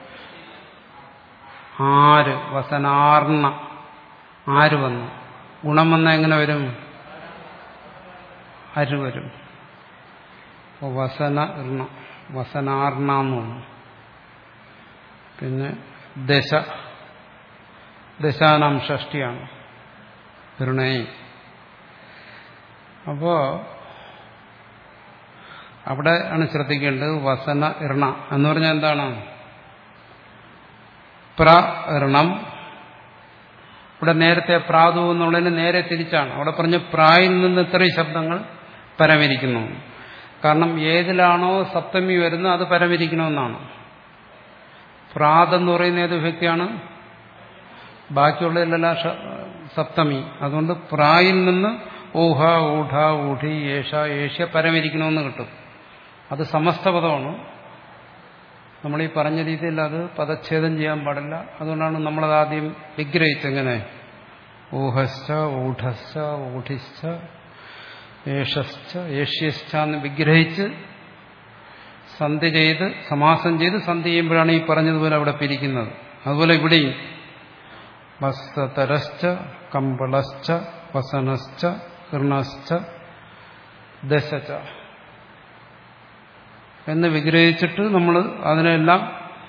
ആര് വസനാർണ ആര് വന്നു ഗുണം വന്ന എങ്ങനെ വരും അരു വരും വസന ഋണ വസനാർണ എന്ന് വന്നു പിന്നെ ദശ ദശാനാം ഷഷ്ടിയാണ് ഋണേ അപ്പോ അവിടെ ആണ് ശ്രദ്ധിക്കേണ്ടത് വസന ഋണ എന്ന് പറഞ്ഞാൽ എന്താണ് പ്രണം ഇവിടെ നേരത്തെ പ്രാതു എന്നുള്ളതിന് നേരെ തിരിച്ചാണ് അവിടെ പറഞ്ഞ പ്രായിൽ നിന്ന് ഇത്രയും ശബ്ദങ്ങൾ പരമിരിക്കുന്നു കാരണം ഏതിലാണോ സപ്തമി വരുന്നത് അത് പരമിരിക്കണമെന്നാണ് പ്രാതെന്ന് പറയുന്ന ഏത് വ്യക്തിയാണ് ബാക്കിയുള്ളതിലെല്ലാം സപ്തമി അതുകൊണ്ട് പ്രായിൽ നിന്ന് ഊഹ ഊഢ ഊഢി ഏഷ ഏഷ്യ പരമിരിക്കണമെന്ന് കിട്ടും അത് സമസ്ത പദമാണ് നമ്മൾ ഈ പറഞ്ഞ രീതിയിൽ അത് പദച്ഛേദം ചെയ്യാൻ പാടില്ല അതുകൊണ്ടാണ് നമ്മളത് ആദ്യം വിഗ്രഹിച്ചെങ്ങനെ ഊഹശ്ച ഊഢശ്ച ഊഢിശ്ച ഏഷശ്ച ഏഷ്യശ്ച എന്ന് വിഗ്രഹിച്ച് സന്ധി ചെയ്ത് സമാസം ചെയ്ത് സന്ധി ചെയ്യുമ്പോഴാണ് ഈ പറഞ്ഞതുപോലെ അവിടെ പിരിക്കുന്നത് അതുപോലെ ഇവിടെയും വസ്തരശ്ച കമ്പളശ്ച വസനശ്ച കൃണശ്ച ദശച്ച എന്ന് വിഗ്രഹിച്ചിട്ട് നമ്മൾ അതിനെല്ലാം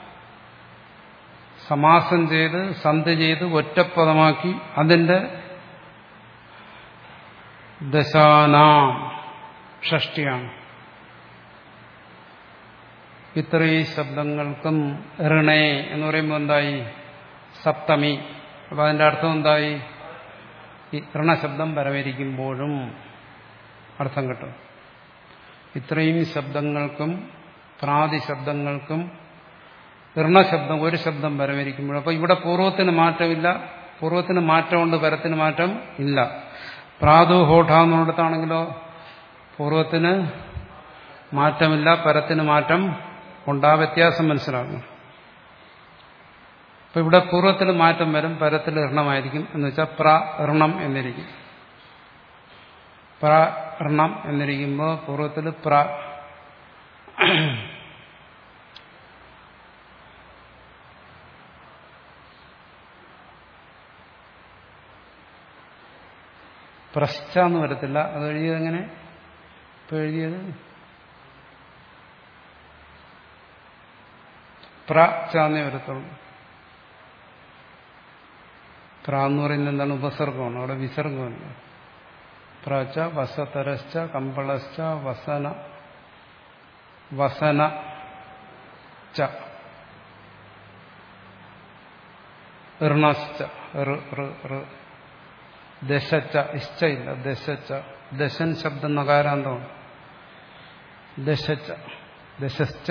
സമാസം ചെയ്ത് സന്ധി ചെയ്ത് ഒറ്റപ്പദമാക്കി അതിന്റെ ദശാനാം ഷഷ്ടിയാണ് ഇത്രയും ശബ്ദങ്ങൾക്കും ഋണേ എന്ന് പറയുമ്പോൾ എന്തായി സപ്തമി അപ്പൊ അതിന്റെ അർത്ഥം എന്തായി ഈ ഋണശബ്ദം പരമരിക്കുമ്പോഴും അർത്ഥം കിട്ടും ഇത്രയും ശബ്ദങ്ങൾക്കും പ്രാതിശബ്ദങ്ങൾക്കും ഋണശബ്ദം ഒരു ശബ്ദം പരമിരിക്കുമ്പോൾ അപ്പോൾ ഇവിടെ പൂർവ്വത്തിന് മാറ്റമില്ല പൂർവ്വത്തിന് മാറ്റമുണ്ട് പരത്തിന് മാറ്റം ഇല്ല പ്രാതു ഹോഠ എന്നുള്ളിടത്താണെങ്കിലോ പൂർവ്വത്തിന് മാറ്റമില്ല പരത്തിന് മാറ്റം ഉണ്ടാ വ്യത്യാസം മനസ്സിലാക്കണം അപ്പൊ ഇവിടെ പൂർവ്വത്തിൽ മാറ്റം വരും പരത്തിൽ ഋണമായിരിക്കും എന്ന് വെച്ചാൽ പ്ര ഋണം എന്നിരിക്കും പ്ര ഋണം എന്നിരിക്കുമ്പോൾ പൂർവ്വത്തിൽ പ്ര പ്രശ്ച എന്ന് വരത്തില്ല അത് എഴുതിയത് എങ്ങനെ ഇപ്പൊ എഴുതിയത് പ്ര ചാന്നേ വരത്തുള്ളൂ പ്ര എന്ന് പറയുന്നത് എന്താണ് ഉപസർഗമാണ് അവിടെ വിസർഗമല്ല പ്രാച്ച വസതരശ്ച കമ്പളശ്ച വസന വസന ച ഋണശ്ച ദശച്ച ഇശ്ച ഇല്ല ദശച്ച ദശൻ ശബ്ദം നകാരാന്തമാണ് ദശച്ച ദശശ്ച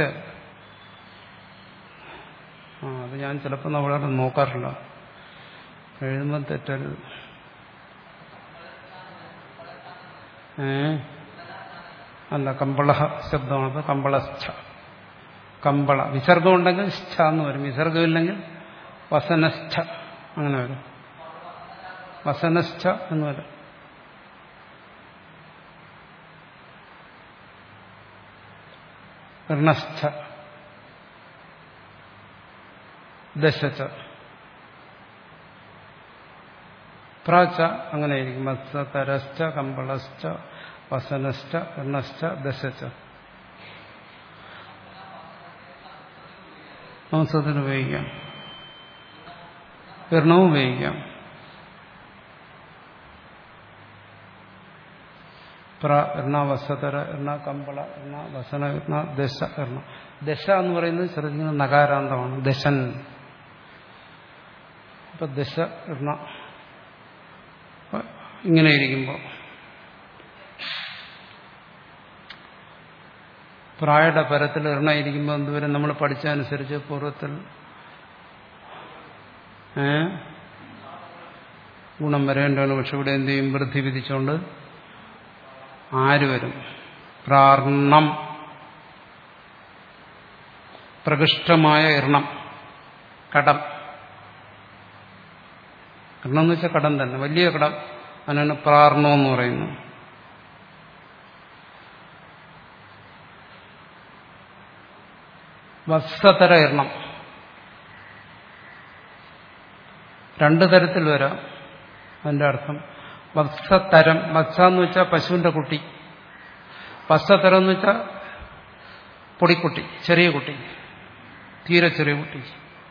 ആ അത് ഞാൻ ചിലപ്പോൾ നമ്മളവിടെ നോക്കാറില്ല എഴുതുമ്പോൾ തെറ്റരുത് ഏ അല്ല കമ്പള ശബ്ദമാണ് അപ്പോൾ കമ്പളസ്ഥ കമ്പള വിസർഗം ഉണ്ടെങ്കിൽ സ്ഥ എന്ന് വരും വിസർഗമില്ലെങ്കിൽ വസനസ്ഥ അങ്ങനെ വരും വസനസ്ഥ എന്ന് വരും ഋണസ്ഥ ദശച്ച പ്രാച്ച അങ്ങനെയായിരിക്കും മത്സ തരശ്ച കമ്പളശ്ച വസനശ്ച ഋണശ്ച ദശച്ച മാംസത്തിന് ഉപയോഗിക്കാം ഋണവും ഉപയോഗിക്കാം പ്ര എണ്ണ വസതര എണ്ണ കമ്പള എണ്ണ വസന എണ്ണ ദശ എണ്ണ ദശ എന്ന് പറയുന്നത് ചെറുതിന് നകാരാന്തമാണ് ദശൻ അപ്പൊ ദശ എണ്ണ ഇങ്ങനെ ഇരിക്കുമ്പോൾ പ്രായയുടെ പരത്തിൽ എണ്ണ ഇരിക്കുമ്പോൾ എന്തുവരെ നമ്മൾ പഠിച്ചതനുസരിച്ച് പൂർവ്വത്തിൽ ഏ ഗുണം വരേണ്ടതാണ് പക്ഷെ ഇവിടെ എന്ത് ചെയ്യും വൃദ്ധി വിധിച്ചുകൊണ്ട് ആര് വരും പ്രാർണം പ്രകൃഷ്ടമായ ഇർണം കടം ഇർണം എന്ന് വെച്ചാൽ കടം തന്നെ വലിയ കടം അതിനാണ് പ്രാർണം എന്ന് പറയുന്നത് വത്സതര ഇർണം രണ്ടു തരത്തിൽ വരാം അതിന്റെ അർത്ഥം വത്സതരം വത്സ എന്ന് വെച്ചാൽ പശുവിന്റെ കുട്ടി വത്സതരം എന്ന് വെച്ചാൽ പൊടിക്കുട്ടി ചെറിയ കുട്ടി തീരെ ചെറിയ കുട്ടി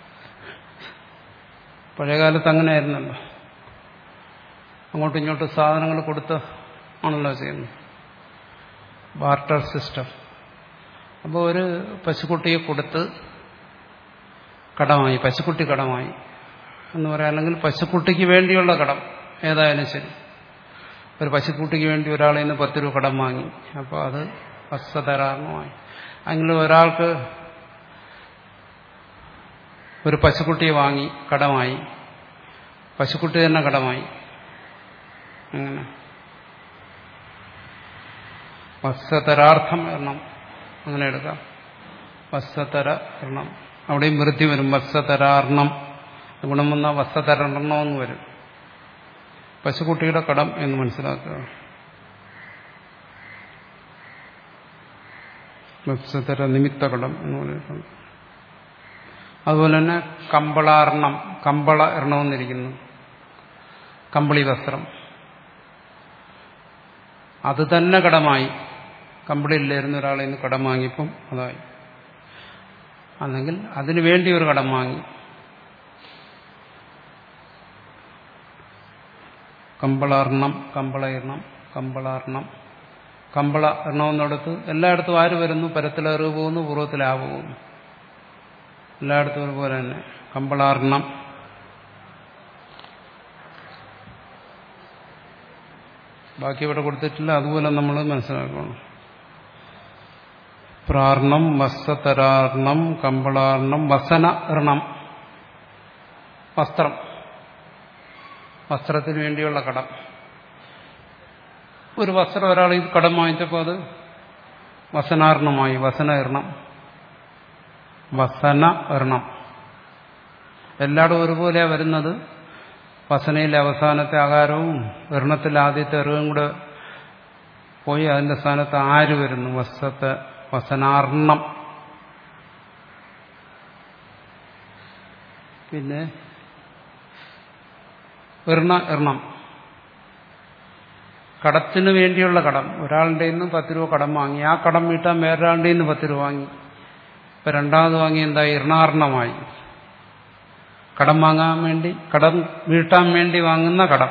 പഴയകാലത്ത് അങ്ങനെയായിരുന്നല്ലോ അങ്ങോട്ടും ഇങ്ങോട്ടും സാധനങ്ങൾ കൊടുത്ത് ആണല്ലോ ചെയ്യുന്നത് ബാർട്ടർ സിസ്റ്റം അപ്പോൾ ഒരു പശുക്കുട്ടിയെ കൊടുത്ത് കടമായി പശുക്കുട്ടി കടമായി എന്ന് പറയാം അല്ലെങ്കിൽ പശുക്കുട്ടിക്ക് വേണ്ടിയുള്ള കടം ഏതായാലും ശരി ഒരു പശുക്കുട്ടിക്ക് വേണ്ടി ഒരാളിൽ നിന്ന് പത്ത് രൂപ കടം വാങ്ങി അപ്പോൾ അത് വസ്തുതരാർണമായി അങ്ങനെ ഒരാൾക്ക് ഒരു പശുക്കുട്ടിയെ വാങ്ങി കടമായി പശുക്കുട്ടി തന്നെ കടമായി അങ്ങനെ വസ്തുതരാർത്ഥം എണ്ണം അങ്ങനെ എടുക്കാം വസ്തുതര എണ്ണം അവിടെയും വൃത്തി വരും വസ്തുതരാർണം ഗുണം വന്ന വസ്തുതരണം എന്ന് വരും പശുക്കുട്ടിയുടെ കടം എന്ന് മനസ്സിലാക്കുക വത്സതര നിമിത്ത കടം എന്ന് പറയുന്നത് അതുപോലെ തന്നെ കമ്പളാർണം കമ്പള എറണമെന്നിരിക്കുന്നു കമ്പിളി വസ്ത്രം അത് തന്നെ കടമായി കമ്പിളിയില്ലായിരുന്ന ഒരാളെ നിന്ന് കടം വാങ്ങിയപ്പം അതായി അല്ലെങ്കിൽ അതിനു വേണ്ടി ഒരു കടം വാങ്ങി കമ്പളാർണം കമ്പളയിർണം കമ്പളാർണം കമ്പള എണ്ണമെന്നിടത്ത് എല്ലായിടത്തും ആര് വരുന്നു പരത്തിലേറ് പോകുന്നു പൂർവ്വത്തിലാ പോകുന്നു എല്ലായിടത്തും ഒരുപോലെ തന്നെ കമ്പളാർണം ബാക്കി ഇവിടെ കൊടുത്തിട്ടില്ല അതുപോലെ നമ്മൾ മനസ്സിലാക്കണം പ്രാർണം വസ്സതരാർണം കമ്പളാർണം വസന ഋണം വസ്ത്രം വസ്ത്രത്തിന് വേണ്ടിയുള്ള കടം ഒരു വസ്ത്രം ഒരാൾ ഇത് കടം വാങ്ങിച്ചപ്പോൾ അത് വസനാർണമായി വസന ഇർണം വസന ഇർണം എല്ലായിടും ഒരുപോലെയാണ് വരുന്നത് വസനയിലെ അവസാനത്തെ ആകാരവും എർണത്തിലെ ആദ്യത്തെ എറിവും കൂടെ പോയി അതിന്റെ സ്ഥാനത്ത് ആര് വരുന്നു വസത്തെ വസനാർണം പിന്നെ എർണ എർണം കടത്തിന് വേണ്ടിയുള്ള കടം ഒരാളുടെ നിന്ന് പത്ത് രൂപ കടം വാങ്ങി ആ കടം വീട്ടാൻ വേറൊരാളുടെ നിന്ന് പത്ത് രൂപ വാങ്ങി ഇപ്പൊ രണ്ടാമത് വാങ്ങി എന്താ ഇർണാർണമായി കടം വാങ്ങാൻ വേണ്ടി കടം വീട്ടാൻ വേണ്ടി വാങ്ങുന്ന കടം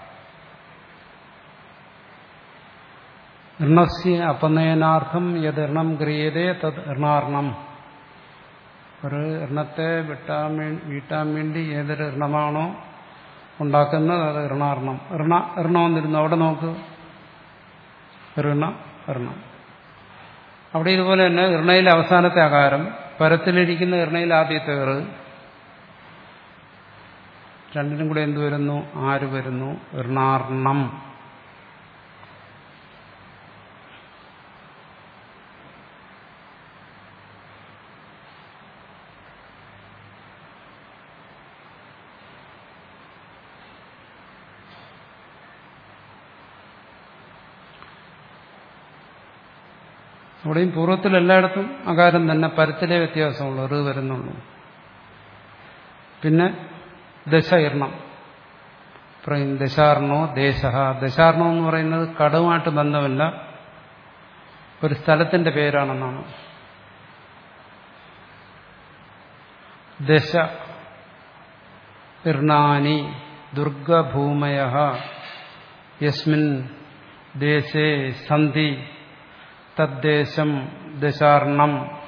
ഋണസ്യ അപനയനാർത്ഥം യത് ഋണം ക്രിയതേ തത് ഋണാർണം ഒരു ഋണത്തെ വിട്ടാൻ വേണ്ടി വീട്ടാൻ വേണ്ടി ഏതൊരു ഋണമാണോ ഉണ്ടാക്കുന്നത് അത് ഋണാർണം ഋണ ഋണം വന്നിരുന്നു അവിടെ നോക്ക് ഋണ ഋണം അവിടെ ഇതുപോലെ തന്നെ ഋണയിലെ അവസാനത്തെ ആകാരം പരത്തിലിരിക്കുന്ന ഋണയിൽ ആദ്യത്തെ ഏറ് രണ്ടിനും കൂടെ എന്ത് വരുന്നു ആര് വരുന്നു ഋണാർണം അവിടെയും പൂർവ്വത്തിൽ എല്ലായിടത്തും അകാരം തന്നെ പരത്തിലെ വ്യത്യാസമുള്ളൂ ഒരു വരുന്നുള്ളൂ പിന്നെ ദശയിർണം പറയും ദശാർണോ ദേശ ദശാർണം എന്ന് പറയുന്നത് കടവുമായിട്ട് ബന്ധമല്ല ഒരു സ്ഥലത്തിന്റെ പേരാണെന്നാണ് ദശ ഇർണാനി ദുർഗഭൂമയ യസ്മിൻ ദേശേ സന്ധി തദ്ദേശം ദശാർണം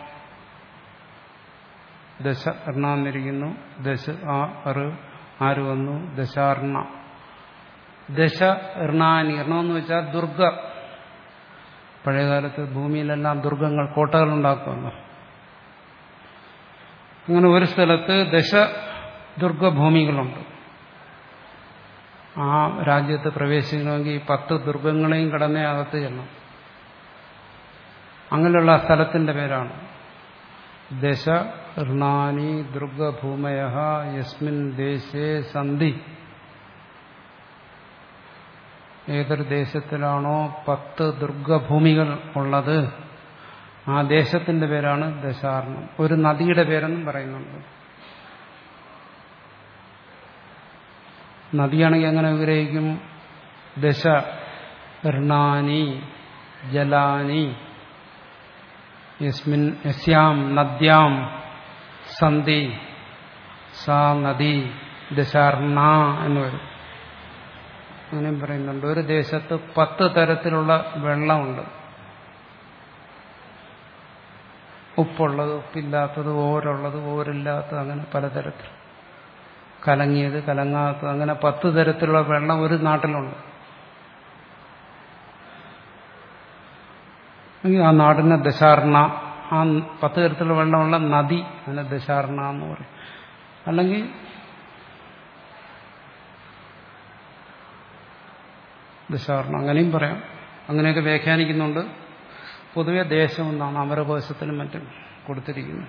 ദശ എണ്ണാന്നിരിക്കുന്നു ദശ ആ അറ് ആര് വന്നു ദശാർണ ദശ എർണാനി എർണമെന്ന് വെച്ചാൽ ദുർഗ പഴയകാലത്ത് ഭൂമിയിലെല്ലാം ദുർഗങ്ങൾ കോട്ടകൾ ഉണ്ടാക്കുമല്ലോ അങ്ങനെ ഒരു സ്ഥലത്ത് ദശ ദുർഗഭൂമികളുണ്ട് ആ രാജ്യത്ത് പ്രവേശിക്കണമെങ്കിൽ പത്ത് ദുർഗങ്ങളെയും കടന്നേ അകത്ത് ചെല്ലണം അങ്ങനെയുള്ള ആ സ്ഥലത്തിന്റെ പേരാണ് ദശ ഋണാനി ദുർഗഭൂമയ യസ്മിൻ ദേശേ സന്ധി ഏതൊരു ദേശത്തിലാണോ പത്ത് ദുർഗഭൂമികൾ ഉള്ളത് ആ ദേശത്തിന്റെ പേരാണ് ദശാർണം ഒരു നദിയുടെ പേരെന്നും പറയുന്നുണ്ട് നദിയാണെങ്കിൽ എങ്ങനെ വിഗ്രഹിക്കും ദശ ഋണാനി ജലാനി യസ്മിൻ യസ്യാം നദ്യാം സന്ധി സാ നദി ദശാർണ എന്ന് വരും അങ്ങനെയും പറയുന്നുണ്ട് ഒരു ദേശത്ത് പത്ത് തരത്തിലുള്ള വെള്ളമുണ്ട് ഉപ്പുള്ളത് ഉപ്പില്ലാത്തത് ഓരുള്ളത് ഓരില്ലാത്തത് അങ്ങനെ പലതരത്തിൽ കലങ്ങിയത് കലങ്ങാത്തത് അങ്ങനെ പത്ത് തരത്തിലുള്ള വെള്ളം ഒരു നാട്ടിലുണ്ട് ആ നാടിനെ ദശാർണ ആ പത്ത് തരത്തിലുള്ള വെള്ളമുള്ള നദി അതിനെ ദശാർണ എന്ന് പറയും അല്ലെങ്കിൽ ദശാർണ അങ്ങനെയും പറയാം അങ്ങനെയൊക്കെ വ്യാഖ്യാനിക്കുന്നുണ്ട് പൊതുവെ ദേശം എന്നാണ് അമരകോശത്തിനും മറ്റും കൊടുത്തിരിക്കുന്നത്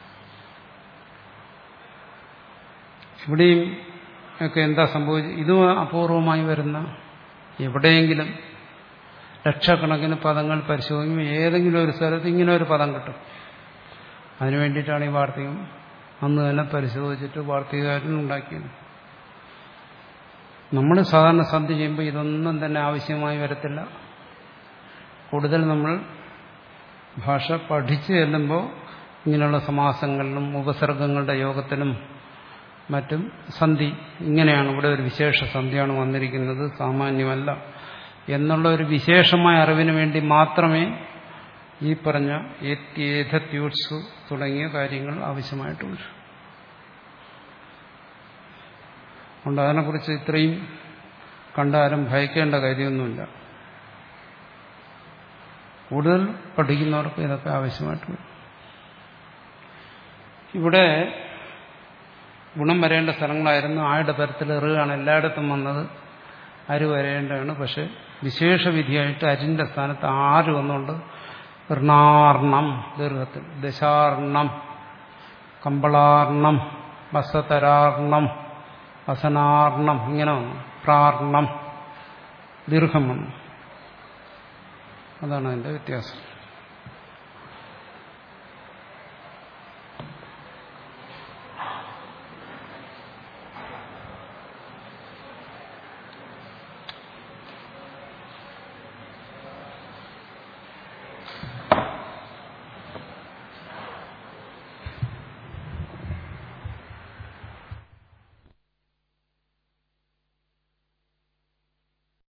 ഇവിടെയും ഒക്കെ എന്താ സംഭവിച്ചത് ഇതും അപൂർവമായി വരുന്ന എവിടെയെങ്കിലും ലക്ഷക്കണക്കിന് പദങ്ങൾ പരിശോധിക്കുമ്പോൾ ഏതെങ്കിലും ഒരു സ്ഥലത്ത് ഇങ്ങനെ ഒരു പദം കിട്ടും അതിനു വേണ്ടിയിട്ടാണ് ഈ വാർത്തകം അന്ന് തന്നെ പരിശോധിച്ചിട്ട് വാർത്തകാരൻ ഉണ്ടാക്കിയത് നമ്മൾ സാധാരണ സന്ധി ചെയ്യുമ്പോൾ ഇതൊന്നും തന്നെ ആവശ്യമായി വരത്തില്ല കൂടുതൽ നമ്മൾ ഭാഷ പഠിച്ചു ചെല്ലുമ്പോൾ ഇങ്ങനെയുള്ള സമാസങ്ങളിലും ഉപസർഗങ്ങളുടെ യോഗത്തിലും മറ്റും സന്ധി ഇങ്ങനെയാണ് ഇവിടെ ഒരു വിശേഷ സന്ധിയാണ് വന്നിരിക്കുന്നത് സാമാന്യമല്ല എന്നുള്ള ഒരു വിശേഷമായ അറിവിന് വേണ്ടി മാത്രമേ ഈ പറഞ്ഞ ഏത്യേധത്യൂത്സു തുടങ്ങിയ കാര്യങ്ങൾ ആവശ്യമായിട്ടുള്ളൂ അതുകൊണ്ട് അതിനെക്കുറിച്ച് ഇത്രയും കണ്ടാലും ഭയക്കേണ്ട കാര്യമൊന്നുമില്ല കൂടുതൽ പഠിക്കുന്നവർക്ക് ഇതൊക്കെ ആവശ്യമായിട്ട് വരും ഇവിടെ ഗുണം വരേണ്ട സ്ഥലങ്ങളായിരുന്നു ആയുടെ പരത്തിൽ എറുകയാണ് എല്ലായിടത്തും വന്നത് അരു വരേണ്ടതാണ് പക്ഷെ വിശേഷവിധിയായിട്ട് അരിന്റെ സ്ഥാനത്ത് ആറ് വന്നുകൊണ്ട് ഋണാർണം ദീർഘത്തിൽ ദശാർണം കമ്പളാർണം വസതരാർണം വസനാർണം ഇങ്ങനെ വന്നു പ്രാർണം ദീർഘം വന്നു അതാണ് അതിന്റെ വ്യത്യാസം